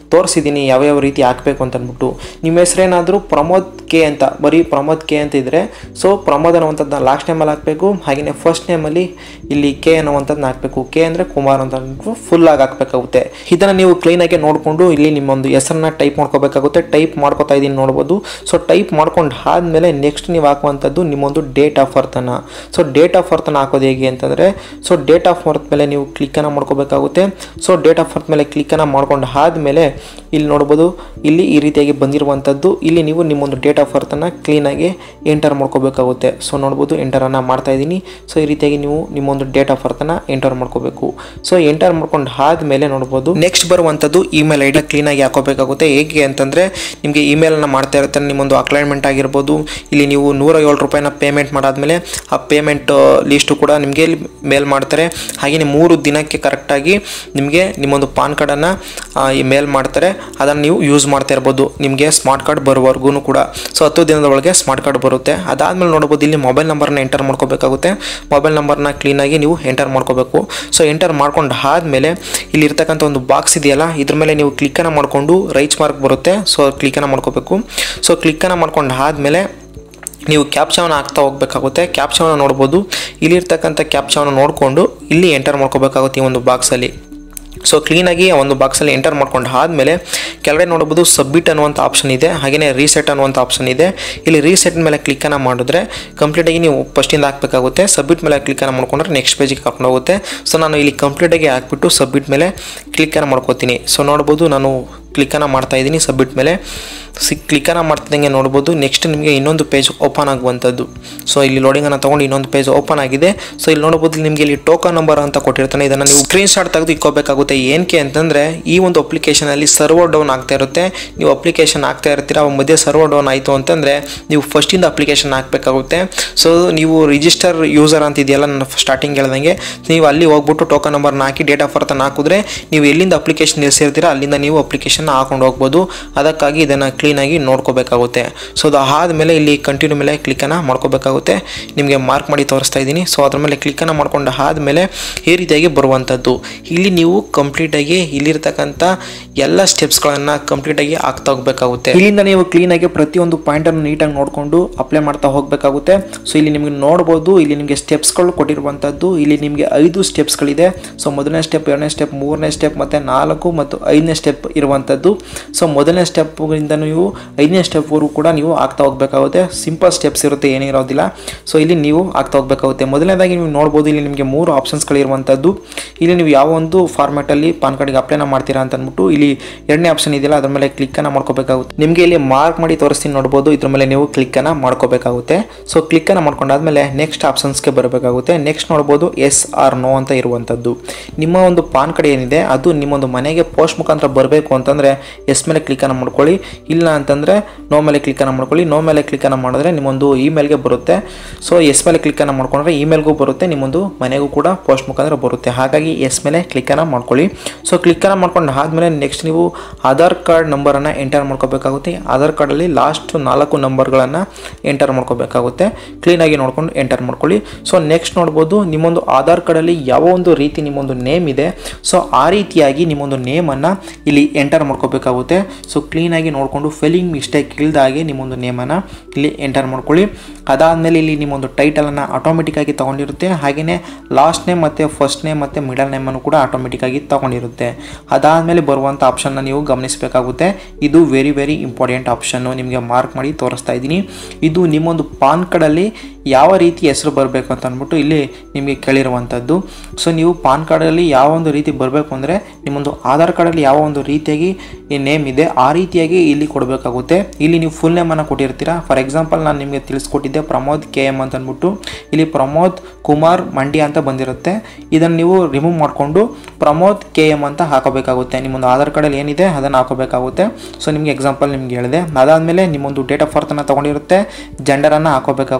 ತೋರಿಸಿದ್ದೀನಿ ಯಾವ್ಯಾವ ರೀತಿ ಹಾಕಬೇಕು ಅಂತ ಅಂದ್ಬಿಟ್ಟು ನಿಮ್ಮ ಹೆಸರೇನಾದರೂ ಪ್ರಮೋದ್ ಕೆ ಅಂತ ಬರೀ ಪ್ರಮೋದ್ ಕೆ ಅಂತ ಇದ್ದರೆ ಸೊ ಪ್ರಮೋದ್ ಅನ್ನುವಂಥದ್ದನ್ನ ಲಾಸ್ಟ್ ನೇಮಲ್ಲಿ ಹಾಕಬೇಕು ಹಾಗೆಯೇ ಫಸ್ಟ್ ನೇಮಲ್ಲಿ ಇಲ್ಲಿ ಕೆ ಅನ್ನುವಂಥದ್ದನ್ನ ಹಾಕಬೇಕು ಕೆ ಅಂದರೆ ಕುಮಾರ್ ಅಂತ ಅಂದ್ಬಿಟ್ಟು ಫುಲ್ಲಾಗಿ ಹಾಕಬೇಕಾಗುತ್ತೆ ಇದನ್ನು ನೀವು ಕ್ಲೀನಾಗಿ ನೋಡಿಕೊಂಡು ಇಲ್ಲಿ ನಿಮ್ಮೊಂದು ಹೆಸರನ್ನ ಟೈಪ್ ಮಾಡ್ಕೋಬೇಕಾಗುತ್ತೆ ಟೈಪ್ ಮಾಡ್ಕೋತಾ ಇದ್ದೀನಿ ನೋಡ್ಬೋದು ಸೊ ಟೈಪ್ ಮಾಡ್ಕೊಂಡು ಆದಮೇಲೆ ನೆಕ್ಸ್ಟ್ ನೀವು ಹಾಕುವಂಥದ್ದು ನಿಮ್ಮೊಂದು ಡೇಟ್ ಆಫ್ ಬರ್ತನ್ನು ಸೊ ಡೇಟ್ ಆಫ್ ಬರ್ತನ್ನು ಹಾಕೋದು ಹೇಗೆ ಅಂತಂದರೆ ಸೊ ಡೇಟ್ ಆಫ್ ಬರ್ತ್ ಮೇಲೆ ನೀವು ಕ್ಲಿಕ್ಕನ್ನು ಮಾಡ್ಕೋಬೇಕಾಗುತ್ತೆ ಸೊ ಡೇಟ್ ಆಫ್ ಬರ್ತ್ ಮೇಲೆ ಕ್ಲಿಕ್ಕನ್ನು ಮಾಡ್ಕೊಂಡು ಆದಮೇಲೆ ಇಲ್ಲಿ ನೋಡ್ಬೋದು ಇಲ್ಲಿ ಈ ರೀತಿಯಾಗಿ ಬಂದಿರುವಂಥದ್ದು ಇಲ್ಲಿ ನೀವು ನಿಮ್ಮೊಂದು ಡೇಟ್ ಆಫ್ ಬರ್ತನ್ನು ಕ್ಲೀನಾಗಿ ಎಂಟರ್ ಮಾಡ್ಕೋಬೇಕಾಗುತ್ತೆ ಸೊ ನೋಡ್ಬೋದು ಎಂಟರನ್ನು ಮಾಡ್ತಾ ಇದ್ದೀನಿ ಸೊ ಈ ರೀತಿಯಾಗಿ ನೀವು ನಿಮ್ಮೊಂದು ಡೇಟ್ ಆಫ್ ಬರ್ತನ್ನು ಎಂಟರ್ ಮಾಡ್ಕೋಬೇಕು ಸೊ ಎಂಟರ್ ಮಾಡ್ಕೊಂಡು ಆದಮೇಲೆ ನೋಡ್ಬೋದು ನೆಕ್ಸ್ಟ್ ಬರುವಂಥದ್ದು ಇಮೇಲ್ ಐ ಡಿ ಕ್ಲೀನಾಗಿ ಹಾಕೋಬೇಕಾಗುತ್ತೆ ಹೇಗೆ ಅಂತಂದರೆ ನಿಮಗೆ ಇಮೇಲನ್ನು ಮಾಡ್ತಾ ಇರ್ತಾರೆ ನಿಮ್ಮೊಂದು ಅಕ್ಲೈನ್ಮೆಂಟ್ ಆಗಿರ್ಬೋದು ಇಲ್ಲಿ ನೀವು ನೂರ ಏಳು ರೂಪಾಯಿನ ಪೇಮೆಂಟ್ ಮಾಡಾದ್ಮೇಲೆ ಆ ಪೇಮೆಂಟ್ ಲಿಸ್ಟು ಕೂಡ ನಿಮಗೆ ಮೇಲ್ ಮಾಡ್ತಾರೆ ಹಾಗೆಯೇ ಮೂರು ದಿನಕ್ಕೆ ಕರೆಕ್ಟಾಗಿ ನಿಮಗೆ ನಿಮ್ಮೊಂದು ಪಾನ್ ಕಾರ್ಡನ್ನು ಈ ಮೇಲ್ ಮಾಡ್ತಾರೆ ಅದನ್ನು ನೀವು ಯೂಸ್ ಮಾಡ್ತಾ ಇರ್ಬೋದು ನಿಮಗೆ ಸ್ಮಾರ್ಟ್ ಕಾರ್ಡ್ ಬರುವವರೆಗೂ ಕೂಡ ಸೊ ಹತ್ತು ದಿನದ ಒಳಗೆ ಸ್ಮಾರ್ಟ್ ಕಾರ್ಡ್ ಬರುತ್ತೆ ಅದಾದಮೇಲೆ ನೋಡ್ಬೋದು ಇಲ್ಲಿ ಮೊಬೈಲ್ ನಂಬರ್ನ ಎಂಟರ್ ಮಾಡ್ಕೋಬೇಕಾಗುತ್ತೆ ಮೊಬೈಲ್ ನಂಬರ್ನ ಕ್ಲೀನಾಗಿ ನೀವು ಎಂಟರ್ ಮಾಡ್ಕೋಬೇಕು ಸೊ ಎಂಟರ್ ಮಾಡ್ಕೊಂಡು ಆದಮೇಲೆ ಇಲ್ಲಿ ಇರ್ತಕ್ಕಂಥ ಒಂದು ಬಾಕ್ಸ್ ಇದೆಯಲ್ಲ ಇದ್ರ ಮೇಲೆ ನೀವು ಕ್ಲಿಕ್ಕನ್ನು ಮಾಡಿಕೊಂಡು ರೈಟ್ ಮಾರ್ಕ್ ಬರುತ್ತೆ ಸೊ ಕ್ಲಿಕ್ಕನ್ನು ಮಾಡ್ಕೋಬೇಕು ಸೊ ಕ್ಲಿಕ್ಕನ್ನು ಮಾಡ್ಕೊಂಡು ಆದಮೇಲೆ ನೀವು ಕ್ಯಾಪ್ಚಾವನ್ನು ಹಾಕ್ತಾ ಹೋಗಬೇಕಾಗುತ್ತೆ ಕ್ಯಾಪ್ಚಾವನ್ನು ನೋಡ್ಬೋದು ಇಲ್ಲಿರ್ತಕ್ಕಂಥ ಕ್ಯಾಪ್ಚಾವನ್ನು ನೋಡಿಕೊಂಡು ಇಲ್ಲಿ ಎಂಟರ್ ಮಾಡ್ಕೋಬೇಕಾಗುತ್ತೆ ಈ ಒಂದು ಬಾಕ್ಸಲ್ಲಿ ಸೊ ಕ್ಲೀನಾಗಿ ಆ ಒಂದು ಬಾಕ್ಸಲ್ಲಿ ಎಂಟರ್ ಮಾಡ್ಕೊಂಡು ಆದಮೇಲೆ ಕೆಳಗಡೆ ನೋಡ್ಬೋದು ಸಬ್ಮಿಟ್ ಅನ್ನುವಂಥ ಆಪ್ಷನ್ ಇದೆ ಹಾಗೆಯೇ ರೀಸೆಟ್ ಅನ್ನುವಂಥ ಆಪ್ಷನ್ ಇದೆ ಇಲ್ಲಿ ರೀಸೆಟ್ ಮೇಲೆ ಕ್ಲಿಕ್ಕನ್ನು ಮಾಡಿದ್ರೆ ಕಂಪ್ಲೀಟಾಗಿ ನೀವು ಫಸ್ಟಿಂದ ಹಾಕಬೇಕಾಗುತ್ತೆ ಸಬ್ಮಿಟ್ ಮೇಲೆ ಕ್ಲಿಕ್ಕನ್ನು ಮಾಡ್ಕೊಂಡ್ರೆ ನೆಕ್ಸ್ಟ್ ಪೇಜಿಗೆ ಕರ್ಕೊಂಡು ಹೋಗುತ್ತೆ ಸೊ ನಾನು ಇಲ್ಲಿ ಕಂಪ್ಲೀಟಾಗಿ ಹಾಕ್ಬಿಟ್ಟು ಸಬ್ಮಿಟ್ ಮೇಲೆ ಕ್ಲಿಕ್ಕನ್ನು ಮಾಡ್ಕೋತೀನಿ ಸೊ ನೋಡ್ಬೋದು ನಾನು ಕ್ಲಿಕ್ಕನ್ನು ಮಾಡ್ತಾ ಇದ್ದೀನಿ ಸಬ್ಮಿಟ್ ಮೇಲೆ ಸಿ ಕ್ಲಿಕ್ಕನ್ನು ಮಾಡ್ತಿದ್ದಂಗೆ ನೋಡ್ಬೋದು ನೆಕ್ಸ್ಟ್ ನಿಮಗೆ ಇನ್ನೊಂದು ಪೇಜ್ ಓಪನ್ ಆಗುವಂಥದ್ದು ಸೊ ಇಲ್ಲಿ ಲೋಡಿಂಗನ್ನು ತೊಗೊಂಡು ಇನ್ನೊಂದು ಪೇಜ್ ಓಪನ್ ಆಗಿದೆ ಸೊ ಇಲ್ಲಿ ನೋಡ್ಬೋದು ನಿಮಗೆ ಇಲ್ಲಿ ಟೋಕನ್ ನಂಬರ್ ಅಂತ ಕೊಟ್ಟಿರ್ತಾನೆ ಇದನ್ನು ನೀವು ಸ್ಕ್ರೀನ್ ಶಾಟ್ ತೆಗೆದು ಇಕ್ಕೋಬೇಕಾಗುತ್ತೆ ಏನಕ್ಕೆ ಅಂತಂದರೆ ಈ ಒಂದು ಅಪ್ಲಿಕೇಶನಲ್ಲಿ ಸರ್ವರ್ ಡೌನ್ ಆಗ್ತಾ ಇರುತ್ತೆ ನೀವು ಅಪ್ಲಿಕೇಶನ್ ಆಗ್ತಾ ಇರ್ತೀರ ಅವಾಗ ಮಧ್ಯೆ ಸರ್ವರ್ ಡೌನ್ ಆಯಿತು ಅಂತಂದರೆ ನೀವು ಫಸ್ಟಿಂದ ಅಪ್ಲಿಕೇಶನ್ ಹಾಕಬೇಕಾಗುತ್ತೆ ಸೊ ನೀವು ರಿಜಿಸ್ಟರ್ ಯೂಸರ್ ಅಂತ ಇದೆಯಲ್ಲ ನಾನು ಸ್ಟಾರ್ಟಿಂಗ್ ಹೇಳ್ದಂಗೆ ನೀವು ಅಲ್ಲಿ ಹೋಗ್ಬಿಟ್ಟು ಟೋಕನ್ ನಂಬರ್ನ ಹಾಕಿ ಡೇಟ್ ಆಫ್ ಬರ್ತನ್ನು ಹಾಕಿದ್ರೆ ನೀವು ಎಲ್ಲಿಂದ ಅಪ್ಲಿಕೇಶನ್ ನಿಲ್ಲಿಸಿರ್ತೀರ ಅಲ್ಲಿಂದ ನೀವು ಅಪ್ಲಿಕೇಶನ್ ಹಾಕೊಂಡು ಹೋಗ್ಬೋದು ಅದಕ್ಕಾಗಿ ಇದನ್ನು ಕ್ಲೀನಾಗಿ ನೋಡ್ಕೋಬೇಕಾಗುತ್ತೆ ಸೊ ಅದು ಆದಮೇಲೆ ಇಲ್ಲಿ ಕಂಟಿನ್ಯೂ ಮೇಲೆ ಕ್ಲಿಕ್ಕನ್ನು ಮಾಡ್ಕೋಬೇಕಾಗುತ್ತೆ ನಿಮಗೆ ಮಾರ್ಕ್ ಮಾಡಿ ತೋರಿಸ್ತಾ ಇದ್ದೀನಿ ಸೊ ಅದ್ರ ಮೇಲೆ ಕ್ಲಿಕ್ಕನ್ನು ಮಾಡ್ಕೊಂಡು ಆದಮೇಲೆ ಈ ರೀತಿಯಾಗಿ ಬರುವಂಥದ್ದು ಇಲ್ಲಿ ನೀವು ಕಂಪ್ಲೀಟಾಗಿ ಇಲ್ಲಿರ್ತಕ್ಕಂಥ ಎಲ್ಲ ಸ್ಟೆಪ್ಸ್ಗಳನ್ನು ಕಂಪ್ಲೀಟಾಗಿ ಆಗ್ತಾ ಹೋಗಬೇಕಾಗುತ್ತೆ ಇಲ್ಲಿಂದ ನೀವು ಕ್ಲೀನಾಗಿ ಪ್ರತಿಯೊಂದು ಪಾಯಿಂಟನ್ನು ನೀಟಾಗಿ ನೋಡಿಕೊಂಡು ಅಪ್ಲೈ ಮಾಡ್ತಾ ಹೋಗಬೇಕಾಗುತ್ತೆ ಸೊ ಇಲ್ಲಿ ನಿಮಗೆ ನೋಡ್ಬೋದು ಇಲ್ಲಿ ನಿಮಗೆ ಸ್ಟೆಪ್ಸ್ಗಳು ಕೊಟ್ಟಿರುವಂಥದ್ದು ಇಲ್ಲಿ ನಿಮಗೆ ಐದು ಸ್ಟೆಪ್ಸ್ಗಳಿದೆ ಸೊ ಮೊದಲನೇ ಸ್ಟೆಪ್ ಎರಡನೇ ಸ್ಟೆಪ್ ಮೂರನೇ ಸ್ಟೆಪ್ ಮತ್ತು ನಾಲ್ಕು ಮತ್ತು ಐದನೇ ಸ್ಟೆಪ್ ಇರುವಂಥದ್ದು ಸೊ ಮೊದಲನೇ ಸ್ಟೆಪ್ಗಿಂತ ನೀವು ಐದನೇ ಸ್ಟೆಪ್ವರೆಗೂ ಕೂಡ ನೀವು ಆಗ್ತಾ ಹೋಗಬೇಕಾಗುತ್ತೆ ಸಿಂಪಲ್ ಸ್ಟೆಪ್ಸ್ ಇರುತ್ತೆ ಏನಿರೋದಿಲ್ಲ ಸೊ ಇಲ್ಲಿ ನೀವು ಆಗ್ತಾ ಹೋಗಬೇಕಾಗುತ್ತೆ ಮೊದಲನೇದಾಗಿ ನೀವು ನೋಡ್ಬೋದು ಇಲ್ಲಿ ನಿಮಗೆ ಮೂರು ಆಪ್ಷನ್ಸ್ಗಳಿರುವಂಥದ್ದು ಇಲ್ಲಿ ನೀವು ಯಾವ ಒಂದು ಫಾರ್ಮ್ಯಾಟಲ್ಲಿ ಪಾನ್ ಕಾರ್ಡ್ಗೆ ಅಪ್ಲೈನ ಮಾಡ್ತೀರಾ ಅಂತ ಅಂದ್ಬಿಟ್ಟು ಇಲ್ಲಿ ಎರಡನೇ ಆಪ್ಷನ್ ಇದೆಯಲ್ಲ ಅದ್ರ ಮೇಲೆ ಕ್ಲಿಕ್ಕನ್ನು ಮಾಡ್ಕೋಬೇಕಾಗುತ್ತೆ ನಿಮಗೆ ಇಲ್ಲಿ ಮಾರ್ಕ್ ಮಾಡಿ ತೋರಿಸ್ತೀನಿ ನೋಡ್ಬೋದು ಇದ್ರ ಮೇಲೆ ನೀವು ಕ್ಲಿಕ್ಕನ್ನು ಮಾಡ್ಕೋಬೇಕಾಗುತ್ತೆ ಸೊ ಕ್ಲಿಕ್ಕನ್ನು ಮಾಡ್ಕೊಂಡಾದ್ಮೇಲೆ ನೆಕ್ಸ್ಟ್ ಆಪ್ಷನ್ಸ್ಗೆ ಬರಬೇಕಾಗುತ್ತೆ ನೆಕ್ಸ್ಟ್ ನೋಡ್ಬೋದು ಎಸ್ ಆರ್ ನೋ ಅಂತ ಇರುವಂಥದ್ದು ನಿಮ್ಮ ಒಂದು ಪಾನ್ ಕಾರ್ಡ್ ಏನಿದೆ ಅದು ನಿಮ್ಮೊಂದು ಮನೆಗೆ ಪೋಸ್ಟ್ ಮುಖಾಂತರ ಬರಬೇಕು ಅಂತಂದರೆ ಎಸ್ ಮೇಲೆ ಕ್ಲಿಕ್ಕನ್ನು ಮಾಡ್ಕೊಳ್ಳಿ ಇಲ್ಲ ಅಂತಂದರೆ ನೋ ಮೇಲೆ ಕ್ಲಿಕ್ಕನ್ನು ಮಾಡ್ಕೊಳ್ಳಿ ನೋ ಮೇಲೆ ಕ್ಲಿಕ್ಕನ್ನು ಮಾಡಿದ್ರೆ ನಿಮ್ಮೊಂದು ಇಮೇಲ್ಗೆ ಬರುತ್ತೆ ಸೊ ಎಸ್ ಮೇಲೆ ಕ್ಲಿಕ್ಕನ್ನು ಮಾಡ್ಕೊಂಡ್ರೆ ಇಮೇಲ್ಗೂ ಬರುತ್ತೆ ನಿಮ್ಮೊಂದು ಮನೆಗೂ ಕೂಡ ಪೋಸ್ಟ್ ಮುಖಾಂತರ ಬರುತ್ತೆ ಹಾಗಾಗಿ ಎಸ್ ಮೇಲೆ ಕ್ಲಿಕ್ಕನ್ನು ಮಾಡ್ಕೊಳ್ಳಿ ಸೊ ಕ್ಲಿಕ್ಕನ್ನು ಮಾಡ್ಕೊಂಡು ಆದಮೇಲೆ ನೆಕ್ಸ್ಟ್ ನೀವು ಆಧಾರ್ ಕಾರ್ಡ್ ನಂಬರನ್ನು ಎಂಟರ್ ಮಾಡ್ಕೋಬೇಕಾಗುತ್ತೆ ಆಧಾರ್ ಕಾರ್ಡಲ್ಲಿ ಲಾಸ್ಟ್ ನಾಲ್ಕು ನಂಬರ್ಗಳನ್ನು ಎಂಟರ್ ಮಾಡ್ಕೋಬೇಕಾಗುತ್ತೆ ಕ್ಲೀನಾಗಿ ನೋಡ್ಕೊಂಡು ಎಂಟರ್ ಮಾಡ್ಕೊಳ್ಳಿ ಸೊ ನೆಕ್ಸ್ಟ್ ನೋಡ್ಬೋದು ನಿಮ್ಮೊಂದು ಆಧಾರ್ ಕಾರ್ಡಲ್ಲಿ ಯಾವ ಒಂದು ರೀತಿ ನಿಮ್ಮೊಂದು ನೇಮ್ ಇದೆ ಸೊ ಆ ರೀತಿಯಾಗಿ ನಿಮ್ಮೊಂದು ನೇಮನ್ನು ಇಲ್ಲಿ ಎಂಟರ್ ಮಾಡ್ಕೋಬೇಕಾಗುತ್ತೆ ಸೊ ಕ್ಲೀನಾಗಿ ನೋಡಿಕೊಂಡು ಫಿಲ್ಲಿಂಗ್ ಮಿಸ್ಟೇಕ್ ಇಲ್ದಾಗೆ ನಿಮ್ಮೊಂದು ನೇಮನ್ನು ಇಲ್ಲಿ ಎಂಟರ್ ಮಾಡ್ಕೊಳ್ಳಿ ಅದಾದಮೇಲೆ ಇಲ್ಲಿ ನಿಮ್ಮೊಂದು ಟೈಟಲನ್ನು ಆಟೋಮೆಟಿಕ್ಕಾಗಿ ತೊಗೊಂಡಿರುತ್ತೆ ಹಾಗೆಯೇ ಲಾಸ್ಟ್ ನೇಮ್ ಮತ್ತು ಫಸ್ಟ್ ನೇಮ್ ಮತ್ತು ಮಿಡಲ್ ನೇಮನ್ನು ಕೂಡ ಆಟೋಮೆಟಿಕ್ಕಾಗಿ ತೊಗೊಂಡಿರುತ್ತೆ ಅದಾದಮೇಲೆ ಬರುವಂಥ ಆಪ್ಷನ್ನ ನೀವು ಗಮನಿಸಬೇಕಾಗುತ್ತೆ ಇದು ವೆರಿ ವೆರಿ ಇಂಪಾರ್ಟೆಂಟ್ ಆಪ್ಷನ್ನು ನಿಮಗೆ ಮಾರ್ಕ್ ಮಾಡಿ ತೋರಿಸ್ತಾ ಇದ್ದೀನಿ ಇದು ನಿಮ್ಮೊಂದು ಪಾನ್ ಕಾರ್ಡಲ್ಲಿ ಯಾವ ರೀತಿ ಹೆಸರು ಬರಬೇಕು ಅಂತ ಅಂದ್ಬಿಟ್ಟು ಇಲ್ಲಿ ನಿಮಗೆ ಕೇಳಿರುವಂಥದ್ದು ಸೊ ನೀವು ಪಾನ್ ಕಾರ್ಡಲ್ಲಿ ಯಾವ ಒಂದು ರೀತಿ ಬರಬೇಕು ಅಂದರೆ ನಿಮ್ಮೊಂದು ಆಧಾರ್ ಕಾರ್ಡಲ್ಲಿ ಯಾವ ಒಂದು ರೀತಿಯಾಗಿ ಈ ನೇಮ್ ಇದೆ ಆ ರೀತಿಯಾಗಿ ಇಲ್ಲಿ ಕೊಡಬೇಕಾಗುತ್ತೆ ಇಲ್ಲಿ ನೀವು ಫುಲ್ ನೇಮನ್ನು ಕೊಟ್ಟಿರ್ತೀರಾ ಫಾರ್ ಎಕ್ಸಾಂಪಲ್ ನಾನು ನಿಮಗೆ ತಿಳಿಸ್ಕೊಟ್ಟಿದ್ದೆ ಪ್ರಮೋದ್ ಕೆ ಎಮ್ ಅಂತ ಅಂದ್ಬಿಟ್ಟು ಇಲ್ಲಿ ಪ್ರಮೋದ್ ಕುಮಾರ್ ಮಂಡ್ಯ ಅಂತ ಬಂದಿರುತ್ತೆ ಇದನ್ನು ನೀವು ರಿಮೂವ್ ಮಾಡಿಕೊಂಡು ಪ್ರಮೋದ್ ಕೆ ಎಮ್ ಅಂತ ಹಾಕೋಬೇಕಾಗುತ್ತೆ ನಿಮ್ಮೊಂದು ಆಧಾರ್ ಕಾರ್ಡಲ್ಲಿ ಏನಿದೆ ಅದನ್ನು ಹಾಕೋಬೇಕಾಗುತ್ತೆ ಸೊ ನಿಮಗೆ ಎಕ್ಸಾಂಪಲ್ ನಿಮ್ಗೆ ಹೇಳಿದೆ ಅದಾದಮೇಲೆ ನಿಮ್ಮೊಂದು ಡೇಟ್ ಆಫ್ ಬರ್ತನ್ನು ತೊಗೊಂಡಿರುತ್ತೆ ಜೆಂಡರನ್ನು ಹಾಕೋಬೇಕಾಗುತ್ತೆ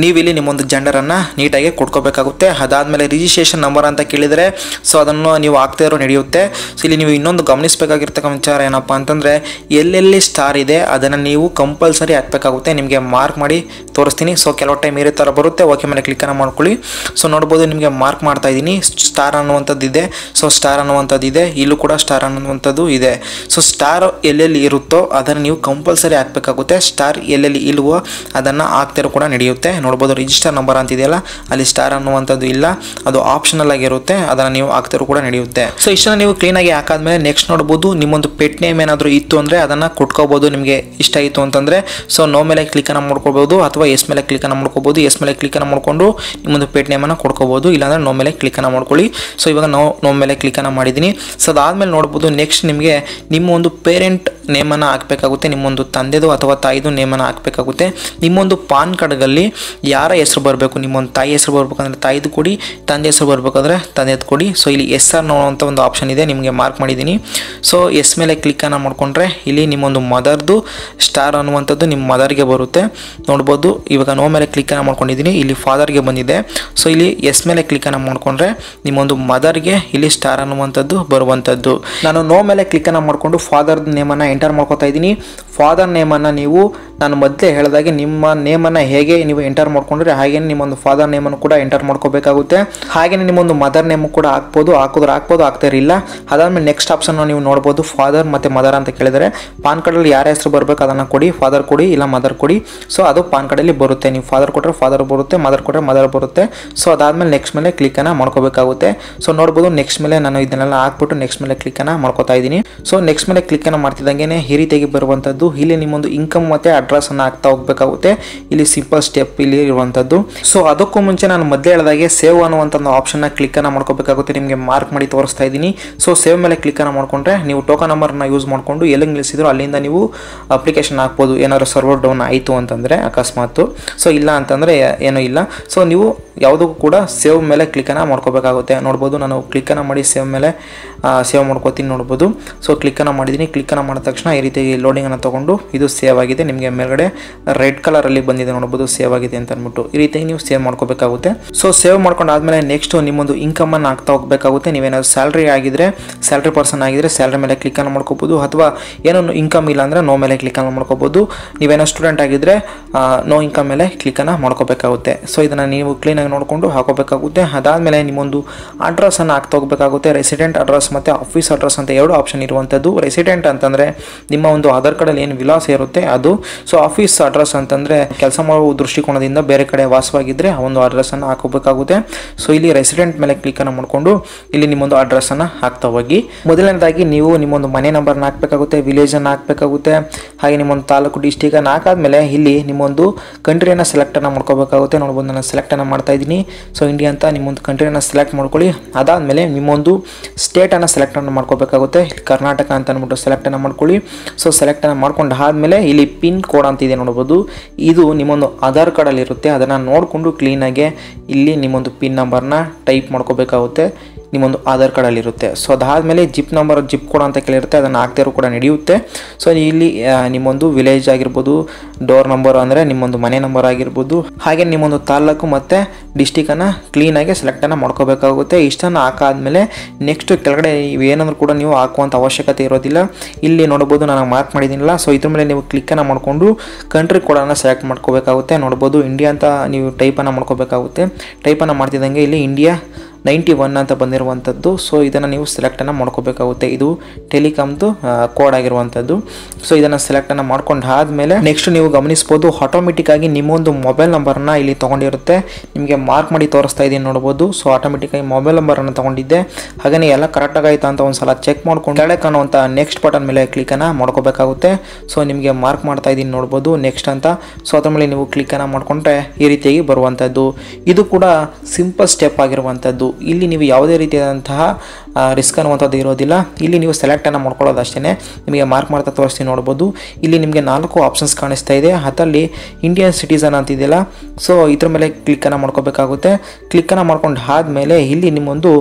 ನೀವು ಇಲ್ಲಿ ನಿಮ್ಮೊಂದು ಜೆಂಡರನ್ನು ನೀಟಾಗಿ ಕೊಡ್ಕೋಬೇಕಾಗುತ್ತೆ ಅದಾದಮೇಲೆ ರಿಜಿಸ್ಟ್ರೇಷನ್ ನಂಬರ್ ಅಂತ ಕೇಳಿದರೆ ಸೊ ಅದನ್ನು ನೀವು ಹಾಕ್ತಾ ಇರೋ ನಡೆಯುತ್ತೆ ಸೊ ಇಲ್ಲಿ ನೀವು ಇನ್ನೊಂದು ಗಮನಿಸಬೇಕಾಗಿರ್ತಕ್ಕಂಥ ವಿಚಾರ ಏನಪ್ಪ ಅಂತಂದರೆ ಎಲ್ಲೆಲ್ಲಿ ಸ್ಟಾರ್ ಇದೆ ಅದನ್ನು ನೀವು ಕಂಪಲ್ಸರಿ ಹಾಕಬೇಕಾಗುತ್ತೆ ನಿಮಗೆ ಮಾರ್ಕ್ ಮಾಡಿ ತೋರಿಸ್ತೀನಿ ಸೊ ಕೆಲವು ಟೈಮ್ ಇರೋ ಥರ ಬರುತ್ತೆ ಓಕೆ ಮೇಲೆ ಕ್ಲಿಕ್ಕನ್ನು ಮಾಡ್ಕೊಳ್ಳಿ ಸೊ ನೋಡ್ಬೋದು ನಿಮಗೆ ಮಾರ್ಕ್ ಮಾಡ್ತಾ ಇದ್ದೀನಿ ಸ್ಟಾರ್ ಅನ್ನುವಂಥದ್ದು ಇದೆ ಸೊ ಸ್ಟಾರ್ ಅನ್ನುವಂಥದ್ದು ಇದೆ ಇಲ್ಲೂ ಕೂಡ ಸ್ಟಾರ್ ಅನ್ನುವಂಥದ್ದು ಇದೆ ಸೊ ಸ್ಟಾರ್ ಎಲ್ಲೆಲ್ಲಿ ಇರುತ್ತೋ ಅದನ್ನು ನೀವು ಕಂಪಲ್ಸರಿ ಹಾಕಬೇಕಾಗುತ್ತೆ ಸ್ಟಾರ್ ಎಲ್ಲೆಲ್ಲಿ ಇಲ್ವೋ ಅದನ್ನು ಹಾಕ್ತಿರೋ ಕೂಡ ನಡೆಯುತ್ತೆ ನೋಡ್ಬೋದು ರಿಜಿಸ್ಟರ್ ನಂಬರ್ ಅಂತಿದೆಯಲ್ಲ ಅಲ್ಲಿ ಸ್ಟಾರ್ ಅನ್ನುವಂಥದ್ದು ಇಲ್ಲ ಅದು ಆಪ್ಷನಲ್ ಆಗಿರುತ್ತೆ ಅದನ್ನು ನೀವು ಹಾಕ್ತಿರೋ ಕೂಡ ನಡೆಯುತ್ತೆ ಸೊ ಇಷ್ಟನ್ನು ನೀವು ಕ್ಲೀನಾಗಿ ಹಾಕಾದ್ಮೇಲೆ ನೆಕ್ಸ್ಟ್ ನೋಡ್ಬೋದು ನಿಮ್ಮೊಂದು ಪೆಟ್ ನೇಮ್ ಏನಾದರೂ ಇತ್ತು ಅಂದರೆ ಅದನ್ನು ಕೊಟ್ಕೋಬೋದು ನಿಮಗೆ ಇಷ್ಟ ಆಯಿತು ಅಂತಂದರೆ ಸೊ ನೋ ಮೇಲೆ ಕ್ಲಿಕ್ಕನ್ನು ಮಾಡ್ಕೋಬೋದು ಅಥವಾ ಎಸ್ ಮೇಲೆ ಕ್ಲಿಕ್ಕನ್ನು ಮಾಡ್ಕೋಬೋದು ಎಸ್ ಮೇಲೆ ಕ್ಲಿಕ್ಕನ್ನು ಮಾಡ್ಕೊಂಡು ನಿಮ್ಮೊಂದು ಪೇಟ್ ನೇಮನ್ನು ಕೊಡ್ಕೋಬೋದು ಇಲ್ಲಾಂದರೆ ನೋ ಮೇಲೆ ಕ್ಲಿಕ್ಕನ್ನು ಮಾಡ್ಕೊಳ್ಳಿ ಸೊ ಇವಾಗ ನೋ ನೋ ಮೇಲೆ ಕ್ಲಿಕ್ಕನ್ನು ಮಾಡಿದ್ದೀನಿ ಸೊ ಅದಾದಮೇಲೆ ನೋಡ್ಬೋದು ನೆಕ್ಸ್ಟ್ ನಿಮಗೆ ನಿಮ್ಮ ಒಂದು ಪೇರೆಂಟ್ ನೇಮನ್ನು ಹಾಕಬೇಕಾಗುತ್ತೆ ನಿಮ್ಮೊಂದು ತಂದೆದು ಅಥವಾ ತಾಯಿದು ನೇಮನ್ನು ಹಾಕಬೇಕಾಗುತ್ತೆ ನಿಮ್ಮೊಂದು ಪಾನ್ ಕಾರ್ಡ್ಗಳಲ್ಲಿ ಯಾರ ಹೆಸರು ಬರಬೇಕು ನಿಮ್ಮೊಂದು ತಾಯಿ ಹೆಸರು ಬರಬೇಕಂದ್ರೆ ತಾಯಿದು ಕೊಡಿ ತಂದೆ ಹೆಸರು ಬರಬೇಕಾದ್ರೆ ತಂದೆದು ಕೊಡಿ ಸೊ ಇಲ್ಲಿ ಎಸ್ ಆರ್ ನೋಡುವಂಥ ಒಂದು ಆಪ್ಷನ್ ಇದೆ ನಿಮಗೆ ಮಾರ್ಕ್ ಮಾಡಿದ್ದೀನಿ ಸೊ ಎಸ್ ಮೇಲೆ ಕ್ಲಿಕ್ಕನ್ನು ಮಾಡಿಕೊಂಡ್ರೆ ಇಲ್ಲಿ ನಿಮ್ಮೊಂದು ಮದರ್ದು ಸ್ಟಾರ್ ಅನ್ನುವಂಥದ್ದು ನಿಮ್ಮ ಮದರ್ಗೆ ಬರುತ್ತೆ ನೋಡ್ಬೋದು ಇವಾಗ ನೋ ಮೇಲೆ ಕ್ಲಿಕ್ಕನ್ನು ಮಾಡ್ಕೊಂಡಿದ್ದೀನಿ ಇಲ್ಲಿ ಫಾದರ್ಗೆ ಬಂದಿದೆ ಸೊ ಇಲ್ಲಿ ಎಸ್ ಮೇಲೆ ಕ್ಲಿಕ್ಕನ್ನು ಮಾಡ್ಕೊಂಡ್ರೆ ನಿಮ್ಮೊಂದು ಮದರ್ಗೆ ಇಲ್ಲಿ ಸ್ಟಾರ್ ಅನ್ನುವಂಥದ್ದು ಬರುವಂಥದ್ದು ನಾನು ನೋ ಮೇಲೆ ಕ್ಲಿಕ್ಕನ್ನು ಮಾಡಿಕೊಂಡು ಫಾದರ್ ನೇಮನ್ನು ಎಂಟರ್ ಮಾಡ್ಕೊತಾ ಇದ್ದೀನಿ ಫಾದರ್ ನೇಮನ್ನು ನೀವು ನಾನು ಮೊದಲೇ ಹೇಳಿದಾಗೆ ನಿಮ್ಮ ನೇಮನ್ನು ಹೇಗೆ ನೀವು ಎಂಟರ್ ಮಾಡ್ಕೊಂಡ್ರೆ ಹಾಗೆ ನಿಮ್ಮೊಂದು ಫಾದರ್ ನೇಮನ್ನು ಕೂಡ ಎಂಟರ್ ಮಾಡ್ಕೋಬೇಕಾಗುತ್ತೆ ಹಾಗೆಯೇ ನಿಮ್ಮೊಂದು ಮದರ್ ನೇಮು ಕೂಡ ಹಾಕ್ಬೋದು ಹಾಕಿದ್ರೆ ಹಾಕ್ಬೋದು ಹಾಕ್ತಾ ಇರಲಿಲ್ಲ ಅದಾದಮೇಲೆ ನೆಕ್ಸ್ಟ್ ಆಪ್ಷನ್ ನೀವು ನೋಡ್ಬೋದು ಫಾದರ್ ಮತ್ತು ಮದರ್ ಅಂತ ಕೇಳಿದರೆ ಪಾನ್ ಕಾರ್ಡಲ್ಲಿ ಯಾರ ಹೆಸರು ಬರಬೇಕು ಅದನ್ನು ಕೊಡಿ ಫಾದರ್ ಕೊಡಿ ಇಲ್ಲ ಮದರ್ ಕೊಡಿ ಸೊ ಅದು ಪಾನ್ ಕಾರ್ಡಲ್ಲಿ ಬರುತ್ತೆ ನೀವು ಫಾದರ್ ಕೊಟ್ಟರೆ ಫಾದರ್ ಬರುತ್ತೆ ಮದರ್ ಕೊಟ್ಟರೆ ಮದರ್ ಬರುತ್ತೆ ಸೊ ಅದಾದಮೇಲೆ ನೆಕ್ಸ್ಟ್ ಮೇಲೆ ಕ್ಲಿಕ್ಕನ್ನು ಮಾಡ್ಕೋಬೇಕಾಗುತ್ತೆ ಸೊ ನೋಡ್ಬೋದು ನೆಕ್ಸ್ಟ್ ಮೇಲೆ ನಾನು ಇದನ್ನೆಲ್ಲ ಹಾಕ್ಬಿಟ್ಟು ನೆಕ್ಸ್ಟ್ ಮೇಲೆ ಕ್ಲಿಕ್ಕನ್ನು ಮಾಡ್ಕೋತಾ ಇದ್ದೀನಿ ಸೊ ನೆಕ್ಸ್ಟ್ ಮೇಲೆ ಕ್ಲಿಕ್ಕನ್ನು ಮಾಡ್ತಿದ್ದಂಗೆ ಈ ರೀತಿಯಾಗಿ ಬರುವಂಥದ್ದು ಇಲ್ಲಿ ನಿಮ್ಮೊಂದು ಇನ್ಕಮ್ ಮತ್ತು ಅಡ್ರೆಸ್ಸನ್ನು ಹಾಕ್ತಾ ಹೋಗಬೇಕಾಗುತ್ತೆ ಇಲ್ಲಿ ಸಿಂಪಲ್ ಸ್ಟೆಪ್ ಇಲ್ಲಿ ಇರುವಂಥದ್ದು ಸೊ ಅದಕ್ಕೂ ಮುಂಚೆ ನಾನು ಮೊದಲೇ ಹೇಳಿದಾಗೆ ಸೇವ್ ಅನ್ನುವಂಥ ಒಂದು ಆಪ್ಷನ್ನ ಕ್ಲಿಕ್ಕನ್ನು ಮಾಡ್ಕೋಬೇಕಾಗುತ್ತೆ ನಿಮಗೆ ಮಾರ್ಕ್ ಮಾಡಿ ತೋರಿಸ್ತಾ ಇದ್ದೀನಿ ಸೊ ಸೇವ್ ಮೇಲೆ ಕ್ಲಿಕ್ಕನ್ನು ಮಾಡ್ಕೊಂಡ್ರೆ ನೀವು ಟೋಕನ್ ನಂಬರ್ನ ಯೂಸ್ ಮಾಡಿಕೊಂಡು ಎಲ್ಲಿ ನಿಲ್ಲಿಸಿದ್ರು ಅಲ್ಲಿಂದ ನೀವು ಅಪ್ಲಿಕೇಶನ್ ಹಾಕ್ಬೋದು ಏನಾದ್ರು ಸರ್ವರ್ ಡೌನ್ ಆಯಿತು ಅಂತಂದರೆ ಅಕಸ್ಮಾತು ಸೊ ಇಲ್ಲ ಅಂತಂದರೆ ಏನೂ ಇಲ್ಲ ಸೊ ನೀವು ಯಾವುದಕ್ಕೂ ಕೂಡ ಸೇವ್ ಮೇಲೆ ಕ್ಲಿಕ್ಕನ್ನು ಮಾಡ್ಕೋಬೇಕಾಗುತ್ತೆ ನೋಡ್ಬೋದು ನಾನು ಕ್ಲಿಕ್ಕನ್ನು ಮಾಡಿ ಸೇವ್ ಮೇಲೆ ಸೇವ್ ಮಾಡ್ಕೋತೀನಿ ನೋಡ್ಬೋದು ಸೊ ಕ್ಲಿಕ್ಕನ್ನು ಮಾಡಿದ್ದೀನಿ ಕ್ಲಿಕ್ಕನ್ನು ಮಾಡಿದ ತಕ್ಷಣ ಈ ರೀತಿ ಲೋಡಿಂಗನ್ನು ತೊಗೊಂಡು ಇದು ಸೇವ್ ಆಗಿದೆ ನಿಮಗೆ ಮೇಲ್ಗಡೆ ರೆಡ್ ಕಲರಲ್ಲಿ ಬಂದಿದೆ ನೋಡ್ಬೋದು ಸೇವ್ ಆಗಿದೆ ಅಂತ ಅಂದ್ಬಿಟ್ಟು ಈ ರೀತಿಯಾಗಿ ನೀವು ಸೇವ್ ಮಾಡ್ಕೋಬೇಕಾಗುತ್ತೆ ಸೊ ಸೇವ್ ಮಾಡ್ಕೊಂಡಾದ್ಮೇಲೆ ನೆಕ್ಸ್ಟು ನಿಮ್ಮೊಂದು ಇನ್ಕಮನ್ನು ಹಾಕ್ತಾ ಹೋಗಬೇಕಾಗುತ್ತೆ ನೀವೇನಾದ್ರು ಸ್ಯಾಲ್ರಿ ಆಗಿದ್ರೆ ಸ್ಯಾಲ್ರಿ ಪರ್ಸನ್ ಆಗಿದ್ರೆ ಸ್ಯಾಲ್ರಿ ಮೇಲೆ ಕ್ಲಿಕ್ಕನ್ನು ಮಾಡ್ಕೋಬೋದು ಅಥವಾ ಏನೋ ಇನ್ಕಮ್ ಇಲ್ಲ ಅಂದರೆ ನೋ ಮೇಲೆ ಕ್ಲಿಕ್ಕನ್ನು ಮಾಡ್ಕೋಬೋದು ನೀವೇನೋ ಸ್ಟೂಡೆಂಟ್ ಆಗಿದ್ದರೆ ನೋ ಇನ್ಕಮ್ ಮೇಲೆ ಕ್ಲಿಕ್ಕನ್ನು ಮಾಡ್ಕೋಬೇಕಾಗುತ್ತೆ ಸೊ ಇದನ್ನು ನೀವು ಕ್ಲೀನಾಗಿ ನೋಡಿಕೊಂಡು ಹಾಕೋಬೇಕಾಗುತ್ತೆ ಅದಾದಮೇಲೆ ನಿಮ್ಮೊಂದು ಅಡ್ರೆಸ್ಸನ್ನು ಹಾಕ್ತಾ ಹೋಗಬೇಕಾಗುತ್ತೆ ರೆಸಿಡೆಂಟ್ ಅಡ್ರೆಸ್ ಮತ್ತು ಆಫೀಸ್ ಅಡ್ರೆಸ್ ಅಂತ ಎರಡು ಆಪ್ಷನ್ ಇರುವಂಥದ್ದು ರೆಸಿಡೆಂಟ್ ಅಂತಂದರೆ ನಿಮ್ಮ ಒಂದು ಆಧಾರ್ ಕಾರ್ಡಲ್ಲಿ ಏನು ವಿಳಾಸ ಇರುತ್ತೆ ಅದು ಸೊ ಆಫೀಸ್ ಅಡ್ರೆಸ್ ಅಂತಂದರೆ ಕೆಲಸ ಮಾಡುವ ದೃಷ್ಟಿಕೋನದಿಂದ ಬೇರೆ ಕಡೆ ವಾಸವಾಗಿದ್ದರೆ ಆ ಒಂದು ಅಡ್ರೆಸ್ಸನ್ನು ಹಾಕೋಬೇಕಾಗುತ್ತೆ ಸೊ ಇಲ್ಲಿ ರೆಸಿಡೆಂಟ್ ಮೇಲೆ ಕ್ಲಿಕ್ಕನ್ನು ಮಾಡಿಕೊಂಡು ಇಲ್ಲಿ ನಿಮ್ಮೊಂದು ಅಡ್ರೆಸ್ಸನ್ನು ಹಾಕ್ತಾ ಹೋಗಿ ಮೊದಲನೇದಾಗಿ ನೀವು ನಿಮ್ಮೊಂದು ಮನೆ ನಂಬರ್ನ ಹಾಕಬೇಕಾಗುತ್ತೆ ವಿಲೇಜನ್ನು ಹಾಕಬೇಕಾಗುತ್ತೆ ಹಾಗೆ ನಿಮ್ಮೊಂದು ತಾಲೂಕು ಡಿಸ್ಟಿಕನ್ನು ಹಾಕಾದ್ಮೇಲೆ ಇಲ್ಲಿ ನಿಮ್ಮೊಂದು ಕಂಟ್ರಿಯನ್ನು ಸೆಲೆಕ್ಟನ್ನು ಮಾಡ್ಕೋಬೇಕಾಗುತ್ತೆ ನೋಡ್ಬೋದು ನಾನು ಸೆಲೆಕ್ಟನ್ನು ಮಾಡ್ತಾ ಇದ್ದೀನಿ ಸೊ ಇಂಡಿಯಾ ಅಂತ ನಿಮ್ಮೊಂದು ಕಂಟ್ರಿಯನ್ನು ಸೆಲೆಕ್ಟ್ ಮಾಡ್ಕೊಳ್ಳಿ ಅದಾದಮೇಲೆ ನಿಮ್ಮೊಂದು ಸ್ಟೇಟನ್ನು ಸೆಲೆಕ್ಟನ್ನು ಮಾಡ್ಕೋಬೇಕಾಗುತ್ತೆ ಇಲ್ಲಿ ಕರ್ನಾಟಕ ಅಂತ ಅಂದ್ಬಿಟ್ಟು ಸೆಲೆಕ್ಟನ್ನು ಮಾಡ್ಕೊಳ್ಳಿ ಸೊ ಸೆಲೆಕ್ಟನ್ನು ಮಾಡ್ಕೊಂಡು ಆದಮೇಲೆ ಇಲ್ಲಿ ಪಿನ್ ಕೋಡ್ ಅಂತ ಇದೆ ನೋಡ್ಬೋದು ಇದು ನಿಮ್ಮೊಂದು ಆಧಾರ್ ಕಾರ್ಡಲ್ಲಿ ಇರುತ್ತೆ ಅದನ್ನು ನೋಡಿಕೊಂಡು ಕ್ಲೀನಾಗೆ ಇಲ್ಲಿ ನಿಮ್ಮೊಂದು ಪಿನ್ ನಂಬರ್ನ ಟೈಪ್ ಮಾಡ್ಕೋಬೇಕಾಗುತ್ತೆ ನಿಮ್ಮೊಂದು ಆಧಾರ್ ಕಾರ್ಡಲ್ಲಿ ಇರುತ್ತೆ ಸೊ ಅದಾದಮೇಲೆ ಜಿಪ್ ನಂಬರ್ ಜಿಪ್ ಕೋಡ್ ಅಂತ ಕೇಳಿರುತ್ತೆ ಅದನ್ನು ಹಾಕ್ತಿರೋ ಕೂಡ ನಡೆಯುತ್ತೆ ಸೊ ಇಲ್ಲಿ ಆ, ನಿಮ್ಮೊಂದು ವಿಲೇಜ್ ಆಗಿರ್ಬೋದು ಡೋರ್ ನಂಬರ್ ಅಂದರೆ ನಿಮ್ಮೊಂದು ಮನೆ ನಂಬರ್ ಆಗಿರ್ಬೋದು ಹಾಗೆ ನಿಮ್ಮೊಂದು ತಾಲೂಕು ಮತ್ತು ಡಿಸ್ಟಿಕನ್ನು ಕ್ಲೀನಾಗಿ ಸೆಲೆಕ್ಟನ್ನು ಮಾಡ್ಕೋಬೇಕಾಗುತ್ತೆ ಇಷ್ಟನ್ನು ಹಾಕಾದ್ಮೇಲೆ ನೆಕ್ಸ್ಟ್ ಕೆಳಗಡೆ ಏನಾದರೂ ಕೂಡ ನೀವು ಹಾಕುವಂಥ ಅವಶ್ಯಕತೆ ಇರೋದಿಲ್ಲ ಇಲ್ಲಿ ನೋಡ್ಬೋದು ನಾನು ಮಾರ್ಕ್ ಮಾಡಿದ್ದೀನಿಲ್ಲ ಸೊ ಇದ್ರ ಮೇಲೆ ನೀವು ಕ್ಲಿಕ್ಕನ್ನು ಮಾಡಿಕೊಂಡು ಕಂಟ್ರಿ ಕೋಡನ್ನು ಸೆಲೆಕ್ಟ್ ಮಾಡ್ಕೋಬೇಕಾಗುತ್ತೆ ನೋಡ್ಬೋದು ಇಂಡಿಯಾ ಅಂತ ನೀವು ಟೈಪನ್ನು ಮಾಡ್ಕೋಬೇಕಾಗುತ್ತೆ ಟೈಪನ್ನು ಮಾಡ್ತಿದ್ದಂಗೆ ಇಲ್ಲಿ ಇಂಡಿಯಾ ನೈಂಟಿ ಒನ್ ಅಂತ ಬಂದಿರುವಂಥದ್ದು ಸೊ ಇದನ್ನು ನೀವು ಸೆಲೆಕ್ಟನ್ನು ಮಾಡ್ಕೋಬೇಕಾಗುತ್ತೆ ಇದು ಟೆಲಿಕಾಮ್ದು ಕೋಡ್ ಆಗಿರುವಂಥದ್ದು ಸೊ ಇದನ್ನು ಸೆಲೆಕ್ಟನ್ನು ಮಾಡ್ಕೊಂಡು ಆದಮೇಲೆ ನೆಕ್ಸ್ಟ್ ನೀವು ಗಮನಿಸ್ಬೋದು ಆಟೋಮೆಟಿಕ್ ಆಗಿ ನಿಮ್ಮೊಂದು ಮೊಬೈಲ್ ನಂಬರನ್ನ ಇಲ್ಲಿ ತೊಗೊಂಡಿರುತ್ತೆ ನಿಮಗೆ ಮಾರ್ಕ್ ಮಾಡಿ ತೋರಿಸ್ತಾ ಇದ್ದೀನಿ ನೋಡ್ಬೋದು ಸೊ ಆಟೋಮೆಟಿಕ್ಕಾಗಿ ಮೊಬೈಲ್ ನಂಬರನ್ನು ತೊಗೊಂಡಿದ್ದೆ ಹಾಗೆಯೇ ಎಲ್ಲ ಕರೆಕ್ಟಾಗಿ ಆಯ್ತಾ ಅಂತ ಒಂದು ಸಲ ಚೆಕ್ ಮಾಡ್ಕೊಂಡು ಕೆಳಗೆ ಕಾಣುವಂಥ ನೆಕ್ಸ್ಟ್ ಬಟನ್ ಮೇಲೆ ಕ್ಲಿಕ್ಕನ್ನು ಮಾಡ್ಕೋಬೇಕಾಗುತ್ತೆ ಸೊ ನಿಮಗೆ ಮಾರ್ಕ್ ಮಾಡ್ತಾ ಇದ್ದೀನಿ ನೋಡ್ಬೋದು ನೆಕ್ಸ್ಟ್ ಅಂತ ಸೊ ಅದ್ರ ಮೇಲೆ ನೀವು ಕ್ಲಿಕ್ಕನ್ನು ಮಾಡಿಕೊಂಡ್ರೆ ಈ ರೀತಿಯಾಗಿ ಬರುವಂಥದ್ದು ಇದು ಕೂಡ ಸಿಂಪಲ್ ಸ್ಟೆಪ್ ಆಗಿರುವಂಥದ್ದು ಇಲ್ಲಿ ನೀವು ಯಾವುದೇ ರೀತಿಯಾದಂತಹ ರಿಸ್ಕ್ ಅನ್ನುವಂಥದ್ದು ಇರೋದಿಲ್ಲ ಇಲ್ಲಿ ನೀವು ಸೆಲೆಕ್ಟನ್ನು ಮಾಡ್ಕೊಳ್ಳೋದು ಅಷ್ಟೇ ನಿಮಗೆ ಮಾರ್ಕ್ ಮಾಡ್ತಾ ತೋರಿಸ್ತೀನಿ ನೋಡ್ಬೋದು ಇಲ್ಲಿ ನಿಮಗೆ ನಾಲ್ಕು ಆಪ್ಷನ್ಸ್ ಕಾಣಿಸ್ತಾ ಇದೆ ಅದರಲ್ಲಿ ಇಂಡಿಯನ್ ಸಿಟಿಸನ್ ಅಂತಿದೆಯಲ್ಲ ಸೊ ಇದ್ರ ಮೇಲೆ ಕ್ಲಿಕ್ಕನ್ನು ಮಾಡ್ಕೋಬೇಕಾಗುತ್ತೆ ಕ್ಲಿಕ್ಕನ್ನು ಮಾಡ್ಕೊಂಡು ಆದಮೇಲೆ ಇಲ್ಲಿ ನಿಮ್ಮೊಂದು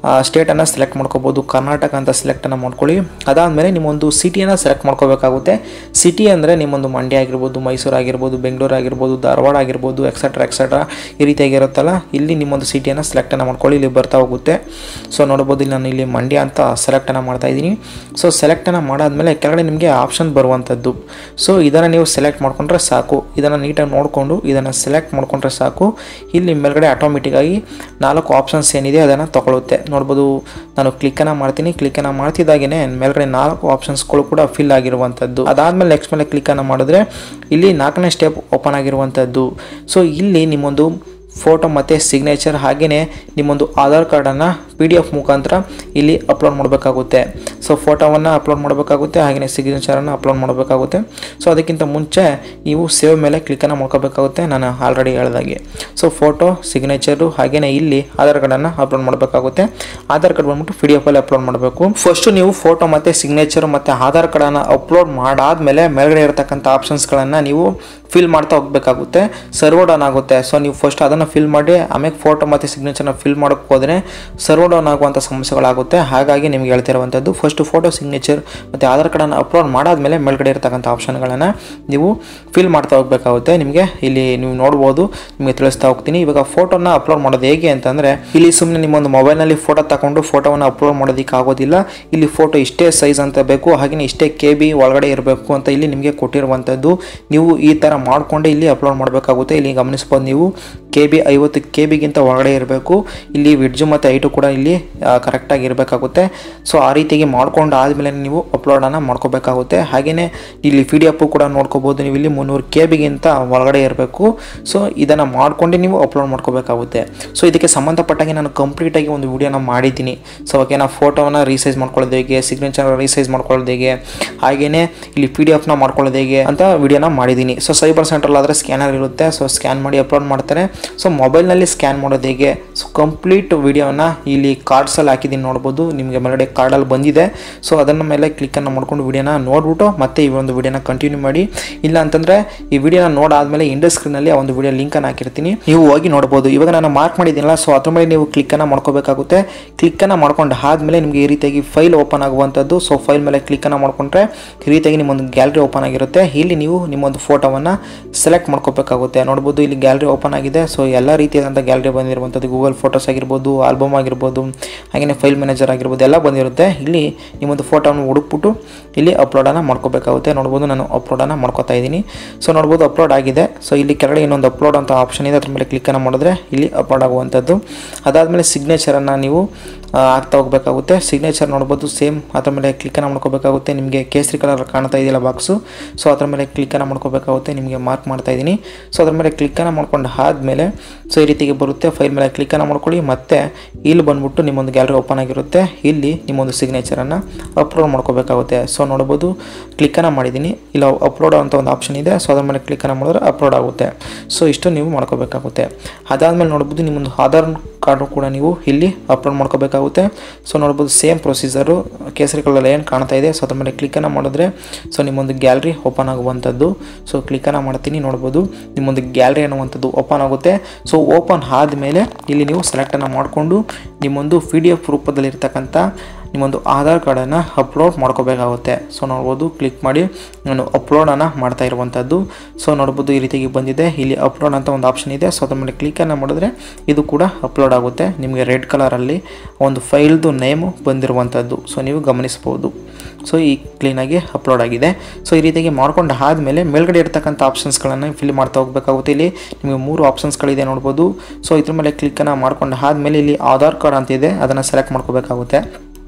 ಸ್ಟೇಟನ್ನು ಸೆಲೆಕ್ಟ್ ಮಾಡ್ಕೋಬೋದು ಕರ್ನಾಟಕ ಅಂತ ಸೆಲೆಕ್ಟನ್ನು ಮಾಡ್ಕೊಳ್ಳಿ ಅದಾದಮೇಲೆ ನಿಮ್ಮೊಂದು ಸಿಟಿಯನ್ನು ಸೆಲೆಕ್ಟ್ ಮಾಡ್ಕೋಬೇಕಾಗುತ್ತೆ ಸಿಟಿ ಅಂದರೆ ನಿಮ್ಮೊಂದು ಮಂಡ್ಯ ಆಗಿರ್ಬೋದು ಮೈಸೂರು ಆಗಿರ್ಬೋದು ಬೆಂಗಳೂರು ಆಗಿರ್ಬೋದು ಧಾರವಾಡ ಆಗಿರ್ಬೋದು ಎಕ್ಸೆಟ್ರಾ ಎಕ್ಸೆಟ್ರಾ ಈ ರೀತಿಯಾಗಿರುತ್ತಲ್ಲ ಇಲ್ಲಿ ನಿಮ್ಮೊಂದು ಸಿಟಿಯನ್ನು ಸೆಲೆಕ್ಟನ್ನು ಮಾಡ್ಕೊಳ್ಳಿ ಇಲ್ಲಿ ಬರ್ತಾ ಹೋಗುತ್ತೆ ಸೊ ನೋಡ್ಬೋದು ಇಲ್ಲಿ ನಾನು ಇಲ್ಲಿ ಮಂಡ್ಯ ಅಂತ ಸೆಲೆಕ್ಟನ್ನು ಮಾಡ್ತಾ ಇದ್ದೀನಿ ಸೊ ಸೆಲೆಕ್ಟನ್ನು ಮಾಡಾದ್ಮೇಲೆ ಕೆಳಗಡೆ ನಿಮಗೆ ಆಪ್ಷನ್ ಬರುವಂಥದ್ದು ಸೊ ಇದನ್ನು ನೀವು ಸೆಲೆಕ್ಟ್ ಮಾಡ್ಕೊಂಡ್ರೆ ಸಾಕು ಇದನ್ನು ನೀಟಾಗಿ ನೋಡಿಕೊಂಡು ಇದನ್ನು ಸೆಲೆಕ್ಟ್ ಮಾಡ್ಕೊಂಡ್ರೆ ಸಾಕು ಇಲ್ಲಿ ಮೇಲ್ಗಡೆ ಆಟೋಮೆಟಿಕ್ಕಾಗಿ ನಾಲ್ಕು ಆಪ್ಷನ್ಸ್ ಏನಿದೆ ಅದನ್ನು ತಗೊಳುತ್ತೆ ನೋಡ್ಬೋದು ನಾನು ಕ್ಲಿಕ್ಕನ್ನು ಮಾಡ್ತೀನಿ ಕ್ಲಿಕ್ಕನ್ನು ಮಾಡ್ತಿದ್ದಾಗೇ ಮೇಲ್ಗಡೆ ನಾಲ್ಕು ಆಪ್ಷನ್ಸ್ಗಳು ಕೂಡ ಫಿಲ್ ಆಗಿರುವಂಥದ್ದು ಅದಾದಮೇಲೆ ನೆಕ್ಸ್ಟ್ ಮೇಲೆ ಕ್ಲಿಕ್ಕನ್ನು ಮಾಡಿದ್ರೆ ಇಲ್ಲಿ ನಾಲ್ಕನೇ ಸ್ಟೆಪ್ ಓಪನ್ ಆಗಿರುವಂಥದ್ದು ಸೊ ಇಲ್ಲಿ ನಿಮ್ಮೊಂದು ಫೋಟೋ ಮತ್ತು ಸಿಗ್ನೇಚರ್ ಹಾಗೆಯೇ ನಿಮ್ಮೊಂದು ಆಧಾರ್ ಕಾರ್ಡನ್ನು ಪಿ ಡಿ ಎಫ್ ಮುಖಾಂತರ ಇಲ್ಲಿ ಅಪ್ಲೋಡ್ ಮಾಡಬೇಕಾಗುತ್ತೆ ಸೊ ಫೋಟೋವನ್ನು ಅಪ್ಲೋಡ್ ಮಾಡಬೇಕಾಗುತ್ತೆ ಹಾಗೆಯೇ ಸಿಗ್ನೇಚರನ್ನು ಅಪ್ಲೋಡ್ ಮಾಡಬೇಕಾಗುತ್ತೆ ಸೊ ಅದಕ್ಕಿಂತ ಮುಂಚೆ ನೀವು ಸೇವ್ ಮೇಲೆ ಕ್ಲಿಕ್ಕನ್ನು ಮಾಡ್ಕೋಬೇಕಾಗುತ್ತೆ ನಾನು ಆಲ್ರೆಡಿ ಹೇಳ್ದಾಗೆ ಸೊ ಫೋಟೋ ಸಿಗ್ನೇಚರು ಹಾಗೆಯೇ ಇಲ್ಲಿ ಆಧಾರ್ ಕಾರ್ಡನ್ನು ಅಪ್ಲೋಡ್ ಮಾಡಬೇಕಾಗುತ್ತೆ ಆಧಾರ್ ಕಾರ್ಡ್ ಬಂದ್ಬಿಟ್ಟು ಪಿ ಡಿ ಎಫಲ್ಲಿ ಅಪ್ಲೋಡ್ ಮಾಡಬೇಕು ಫಸ್ಟು ನೀವು ಫೋಟೋ ಮತ್ತು ಸಿಗ್ನೇಚರ್ ಮತ್ತು ಆಧಾರ್ ಕಾರ್ಡನ್ನು ಅಪ್ಲೋಡ್ ಮಾಡಾದ್ಮೇಲೆ ಮೇಲ್ಗಡೆ ಇರತಕ್ಕಂಥ ಆಪ್ಷನ್ಸ್ಗಳನ್ನು ನೀವು ಫಿಲ್ ಮಾಡ್ತಾ ಹೋಗಬೇಕಾಗುತ್ತೆ ಸರ್ವರ್ ಡೌನ್ ಆಗುತ್ತೆ ಸೊ ನೀವು ಫಸ್ಟ್ ಅದನ್ನು ಫಿಲ್ ಮಾಡಿ ಆಮೇಲೆ ಫೋಟೋ ಮತ್ತು ಸಿಗ್ನೇಚರ್ನ ಫಿಲ್ ಮಾಡೋಕ್ಕೆ ಹೋದರೆ ಸರ್ವರ್ ಡೌನ್ ಆಗುವಂಥ ಸಮಸ್ಯೆಗಳಾಗುತ್ತೆ ಹಾಗಾಗಿ ನಿಮ್ಗೆ ಹೇಳ್ತಿರುವಂಥದ್ದು ಫಸ್ಟ್ ಫೋಟೋ ಸಿಗ್ನೇಚರ್ ಮತ್ತು ಆಧಾರ್ ಕಾರ್ಡನ್ನು ಅಪ್ಲೋಡ್ ಮಾಡಾದ್ಮೇಲೆ ಮೇಲ್ಗಡೆ ಇರತಕ್ಕಂಥ ಆಪ್ಷನ್ಗಳನ್ನು ನೀವು ಫಿಲ್ ಮಾಡ್ತಾ ಹೋಗಬೇಕಾಗುತ್ತೆ ನಿಮಗೆ ಇಲ್ಲಿ ನೀವು ನೋಡ್ಬೋದು ನಿಮಗೆ ತಿಳಿಸ್ತಾ ಹೋಗ್ತೀನಿ ಇವಾಗ ಫೋಟೋನ ಅಪ್ಲೋಡ್ ಮಾಡೋದು ಹೇಗೆ ಅಂತಂದರೆ ಇಲ್ಲಿ ಸುಮ್ಮನೆ ನಿಮ್ಮೊಂದು ಮೊಬೈಲ್ನಲ್ಲಿ ಫೋಟೋ ತಗೊಂಡು ಫೋಟೋವನ್ನು ಅಪ್ಲೋಡ್ ಮಾಡೋದಕ್ಕೆ ಆಗೋದಿಲ್ಲ ಇಲ್ಲಿ ಫೋಟೋ ಇಷ್ಟೇ ಸೈಜ್ ಅಂತ ಬೇಕು ಹಾಗೆಯೇ ಇಷ್ಟೇ ಕೆ ಬಿ ಒಳಗಡೆ ಇರಬೇಕು ಅಂತ ಇಲ್ಲಿ ನಿಮಗೆ ಕೊಟ್ಟಿರುವಂಥದ್ದು ನೀವು ಈ ಥರ ಮಾಡಿಕೊಂಡೆ ಇಲ್ಲಿ ಅಪ್ಲೋಡ್ ಮಾಡಬೇಕಾಗುತ್ತೆ ಇಲ್ಲಿ ಗಮನಿಸ್ಬೋದು ನೀವು ಕೆ ಬಿ ಐವತ್ತು ಕೆ ಬಿಗಿಂತ ಒಳಗಡೆ ಇರಬೇಕು ಇಲ್ಲಿ ವಿಡ್ಜು ಮತ್ತು ಐಟು ಕೂಡ ಇಲ್ಲಿ ಕರೆಕ್ಟಾಗಿ ಇರಬೇಕಾಗುತ್ತೆ ಸೊ ಆ ರೀತಿಯಾಗಿ ಮಾಡ್ಕೊಂಡು ಆದಮೇಲೆ ನೀವು ಅಪ್ಲೋಡನ್ನು ಮಾಡ್ಕೋಬೇಕಾಗುತ್ತೆ ಹಾಗೆಯೇ ಇಲ್ಲಿ ಪಿ ಡಿ ಎಫ್ ಕೂಡ ನೋಡ್ಕೋಬೋದು ನೀವು ಇಲ್ಲಿ ಮುನ್ನೂರು ಕೆ ಬಿಗಿಂತ ಒಳಗಡೆ ಇರಬೇಕು ಸೊ ಇದನ್ನು ಮಾಡ್ಕೊಂಡು ನೀವು ಅಪ್ಲೋಡ್ ಮಾಡ್ಕೋಬೇಕಾಗುತ್ತೆ ಸೊ ಇದಕ್ಕೆ ಸಂಬಂಧಪಟ್ಟಾಗೆ ನಾನು ಕಂಪ್ಲೀಟಾಗಿ ಒಂದು ವಿಡಿಯೋನ ಮಾಡಿದ್ದೀನಿ ಸೊ ಓಕೆ ನಾವು ಫೋಟೋವನ್ನು ರೀಸೈಸ್ ಮಾಡ್ಕೊಳ್ಳೋದು ಹೇಗೆ ಸಿಗ್ನೇಚರ್ ರೀಸೈಸ್ ಮಾಡ್ಕೊಳ್ಳೋದು ಹೇಗೆ ಹಾಗೆಯೇ ಇಲ್ಲಿ ಪಿ ಡಿ ಎಫ್ನ ಮಾಡ್ಕೊಳ್ಳೋದು ಹೇಗೆ ಅಂತ ವಿಡಿಯೋನ ಮಾಡಿದ್ದೀನಿ ಸೊ ಸೈಬರ್ ಸೆಂಟ್ರಲ್ಲಿ ಆದರೆ ಸ್ಕ್ಯಾನರ್ ಇರುತ್ತೆ ಸೊ ಸ್ಕ್ಯಾನ್ ಮಾಡಿ ಅಪ್ಲೋಡ್ ಮಾಡ್ತಾರೆ ಸೊ ಮೊಬೈಲ್ನಲ್ಲಿ ಸ್ಕ್ಯಾನ್ ಮಾಡೋದು ಹೇಗೆ ಸೊ ಕಂಪ್ಲೀಟ್ ವಿಡಿಯೋನ ಇಲ್ಲಿ ಕಾರ್ಡ್ಸಲ್ಲಿ ಹಾಕಿದ್ದೀನಿ ನೋಡ್ಬೋದು ನಿಮಗೆ ಮೇಲ್ಗಡೆ ಕಾರ್ಡಲ್ಲಿ ಬಂದಿದೆ ಸೊ ಅದನ್ನ ಮೇಲೆ ಕ್ಲಿಕ್ಕನ್ನು ಮಾಡ್ಕೊಂಡು ವಿಡಿಯೋನ ನೋಡ್ಬಿಟ್ಟು ಮತ್ತೆ ಈ ಒಂದು ವಿಡಿಯೋನ ಕಂಟಿನ್ಯೂ ಮಾಡಿ ಇಲ್ಲ ಅಂತಂದರೆ ಈ ವಿಡಿಯೋನ ನೋಡಾದ್ಮೇಲೆ ಇಂಡೋ ಸ್ಕ್ರೀನಲ್ಲಿ ಆ ಒಂದು ವಿಡಿಯೋ ಲಿಂಕನ್ನು ಹಾಕಿರ್ತೀನಿ ನೀವು ಹೋಗಿ ನೋಡ್ಬೋದು ಇವಾಗ ನಾನು ಮಾರ್ಕ್ ಮಾಡಿದ್ದೀನಲ್ಲ ಸೊ ಅದ್ರ ಮೇಲೆ ನೀವು ಕ್ಲಿಕ್ಕನ್ನು ಮಾಡ್ಕೋಬೇಕಾಗುತ್ತೆ ಕ್ಲಿಕ್ಕನ್ನು ಮಾಡ್ಕೊಂಡು ಆದಮೇಲೆ ನಿಮಗೆ ಈ ರೀತಿಯಾಗಿ ಫೈಲ್ ಓಪನ್ ಆಗುವಂಥದ್ದು ಸೊ ಫೈಲ್ ಮೇಲೆ ಕ್ಲಿಕ್ಕನ್ನು ಮಾಡ್ಕೊಂಡ್ರೆ ಈ ರೀತಿಯಾಗಿ ನಿಮ್ಮೊಂದು ಗ್ಯಾಲರಿ ಓಪನ್ ಆಗಿರುತ್ತೆ ಇಲ್ಲಿ ನೀವು ನಿಮ್ಮೊಂದು ಫೋಟೋವನ್ನು ಸೆಲೆಕ್ಟ್ ಮಾಡ್ಕೋಬೇಕಾಗುತ್ತೆ ನೋಡ್ಬೋದು ಇಲ್ಲಿ ಗ್ಯಾಲರಿ ಓಪನ್ ಆಗಿದೆ ಸೊ ಎಲ್ಲ ರೀತಿಯಾದಂಥ ಗ್ಯಾಲರಿ ಬಂದಿರುವಂಥದ್ದು ಗೂಗಲ್ ಫೋಟೋಸ್ ಆಗಿರ್ಬೋದು ಆಲ್ಬಮ್ ಆಗಿರ್ಬೋದು ಹಾಗೆಯೇ ಫೈಲ್ ಮ್ಯಾನೇಜರ್ ಆಗಿರ್ಬೋದು ಎಲ್ಲ ಬಂದಿರುತ್ತೆ ಇಲ್ಲಿ ನಿಮ್ಮೊಂದು ಫೋಟೋವನ್ನು ಹುಡುಕ್ಬಿಟ್ಟು ಇಲ್ಲಿ ಅಪ್ಲೋಡನ್ನು ಮಾಡ್ಕೋಬೇಕಾಗುತ್ತೆ ನೋಡ್ಬೋದು ನಾನು ಅಪ್ಲೋಡನ್ನು ಮಾಡ್ಕೋತಾ ಇದ್ದೀನಿ ಸೊ ನೋಡ್ಬೋದು ಅಪ್ಲೋಡ್ ಆಗಿದೆ ಸೊ ಇಲ್ಲಿ ಕೆಳಗಡೆ ಇನ್ನೊಂದು ಅಪ್ಲೋಡ್ ಅಂತ ಆಪ್ಷನ್ ಇದೆ ಅದ್ರ ಮೇಲೆ ಕ್ಲಿಕ್ಕನ್ನು ಮಾಡಿದ್ರೆ ಇಲ್ಲಿ ಅಪ್ಲೋಡ್ ಆಗುವಂಥದ್ದು ಅದಾದಮೇಲೆ ಸಿಗ್ನೇಚರನ್ನು ನೀವು ಆ, ಹಾಕ್ತಾ ಹೋಗಬೇಕಾಗುತ್ತೆ ಸಿಗ್ನೇಚರ್ ನೋಡ್ಬೋದು ಸೇಮ್ ಅದ್ರ ಮೇಲೆ ಕ್ಲಿಕ್ಕನ್ನು ಮಾಡ್ಕೋಬೇಕಾಗುತ್ತೆ ನಿಮಗೆ ಕೇಸರಿ ಕಲರ್ ಕಾಣ್ತಾ ಇದೆಯಲ್ಲ ಬಾಕ್ಸು ಸೊ ಅದ್ರ ಮೇಲೆ ಕ್ಲಿಕ್ಕನ್ನು ಮಾಡ್ಕೋಬೇಕಾಗುತ್ತೆ ನಿಮಗೆ ಮಾರ್ಕ್ ಮಾಡ್ತಾ ಇದ್ದೀನಿ ಸೊ ಅದ್ರ ಮೇಲೆ ಕ್ಲಿಕ್ಕನ್ನು ಮಾಡ್ಕೊಂಡು ಆದಮೇಲೆ ಸೊ ಈ ರೀತಿಗೆ ಬರುತ್ತೆ ಫೈಲ್ ಮೇಲೆ ಕ್ಲಿಕ್ಕನ್ನು ಮಾಡ್ಕೊಳ್ಳಿ ಮತ್ತೆ ಇಲ್ಲಿ ಬಂದ್ಬಿಟ್ಟು ನಿಮ್ಮೊಂದು ಗ್ಯಾಲರಿ ಓಪನ್ ಆಗಿರುತ್ತೆ ಇಲ್ಲಿ ನಿಮ್ಮೊಂದು ಸಿಗ್ನೇಚರನ್ನು ಅಪ್ಲೋಡ್ ಮಾಡ್ಕೋಬೇಕಾಗುತ್ತೆ ಸೊ ನೋಡ್ಬೋದು ಕ್ಲಿಕ್ಕನ್ನು ಮಾಡಿದ್ದೀನಿ ಇಲ್ಲ ಅಪ್ಲೋಡ್ ಅಂತ ಒಂದು ಆಪ್ಷನ್ ಇದೆ ಸೊ ಅದ್ರ ಮೇಲೆ ಕ್ಲಿಕ್ಕನ್ನು ಮಾಡಿದ್ರೆ ಅಪ್ಲೋಡ್ ಆಗುತ್ತೆ ಸೊ ಇಷ್ಟು ನೀವು ಮಾಡ್ಕೋಬೇಕಾಗುತ್ತೆ ಅದಾದಮೇಲೆ ನೋಡ್ಬೋದು ನಿಮ್ಮೊಂದು ಆಧಾರ್ ಕಾರ್ಡು ಕೂಡ ನೀವು ಇಲ್ಲಿ ಅಪ್ಲೋಡ್ ಮಾಡ್ಕೋಬೇಕಾಗುತ್ತೆ ಸೊ ನೋಡ್ಬೋದು ಸೇಮ್ ಪ್ರೊಸೀಜರು ಕೇಸರಿ ಕಲರ್ ಏನು ಕಾಣ್ತಾ ಇದೆ ಸೊ ಅದ್ರ ಮೇಲೆ ಕ್ಲಿಕ್ಕನ್ನು ಮಾಡಿದ್ರೆ ಸೊ ನಿಮ್ಮೊಂದು ಗ್ಯಾಲರಿ ಓಪನ್ ಆಗುವಂಥದ್ದು ಸೊ ಕ್ಲಿಕ್ಕನ್ನು ಮಾಡ್ತೀನಿ ನೋಡ್ಬೋದು ನಿಮ್ಮೊಂದು ಗ್ಯಾಲರಿ ಅನ್ನುವಂಥದ್ದು ಓಪನ್ ಆಗುತ್ತೆ ಸೊ ಓಪನ್ ಆದಮೇಲೆ ಇಲ್ಲಿ ನೀವು ಸೆಲೆಕ್ಟನ್ನು ಮಾಡಿಕೊಂಡು ನಿಮ್ಮೊಂದು ಪಿ ಡಿ ಎಫ್ ರೂಪದಲ್ಲಿರ್ತಕ್ಕಂಥ ನಿಮ್ಮೊಂದು ಆಧಾರ್ ಕಾರ್ಡನ್ನು ಅಪ್ಲೋಡ್ ಮಾಡ್ಕೋಬೇಕಾಗುತ್ತೆ ಸೊ ನೋಡ್ಬೋದು ಕ್ಲಿಕ್ ಮಾಡಿ ನಾನು ಅಪ್ಲೋಡನ್ನು ಮಾಡ್ತಾ ಇರುವಂಥದ್ದು ಸೊ ನೋಡ್ಬೋದು ಈ ರೀತಿಯಾಗಿ ಬಂದಿದೆ ಇಲ್ಲಿ ಅಪ್ಲೋಡ್ ಅಂತ ಒಂದು ಆಪ್ಷನ್ ಇದೆ ಸೊ ಅದ್ರ ಮೇಲೆ ಕ್ಲಿಕ್ಕನ್ನು ಮಾಡಿದ್ರೆ ಇದು ಕೂಡ ಅಪ್ಲೋಡ್ ಆಗುತ್ತೆ ನಿಮಗೆ ರೆಡ್ ಕಲರಲ್ಲಿ ಒಂದು ಫೈಲ್ದು ನೇಮು ಬಂದಿರುವಂಥದ್ದು ಸೊ ನೀವು ಗಮನಿಸ್ಬೋದು ಸೊ ಈ ಕ್ಲೀನಾಗಿ ಅಪ್ಲೋಡ್ ಆಗಿದೆ ಸೊ ಈ ರೀತಿಯಾಗಿ ಮಾಡ್ಕೊಂಡು ಆದಮೇಲೆ ಮೇಲ್ಗಡೆ ಇರ್ತಕ್ಕಂಥ ಆಪ್ಷನ್ಸ್ಗಳನ್ನು ಫಿಲ್ ಮಾಡ್ತಾ ಹೋಗಬೇಕಾಗುತ್ತೆ ಇಲ್ಲಿ ನಿಮಗೆ ಮೂರು ಆಪ್ಷನ್ಸ್ಗಳಿದೆ ನೋಡ್ಬೋದು ಸೊ ಇದ್ರ ಮೇಲೆ ಕ್ಲಿಕ್ಕನ್ನು ಮಾಡ್ಕೊಂಡು ಆದಮೇಲೆ ಇಲ್ಲಿ ಆಧಾರ್ ಕಾರ್ಡ್ ಅಂತ ಇದೆ ಅದನ್ನು ಸೆಲೆಕ್ಟ್ ಮಾಡ್ಕೋಬೇಕಾಗುತ್ತೆ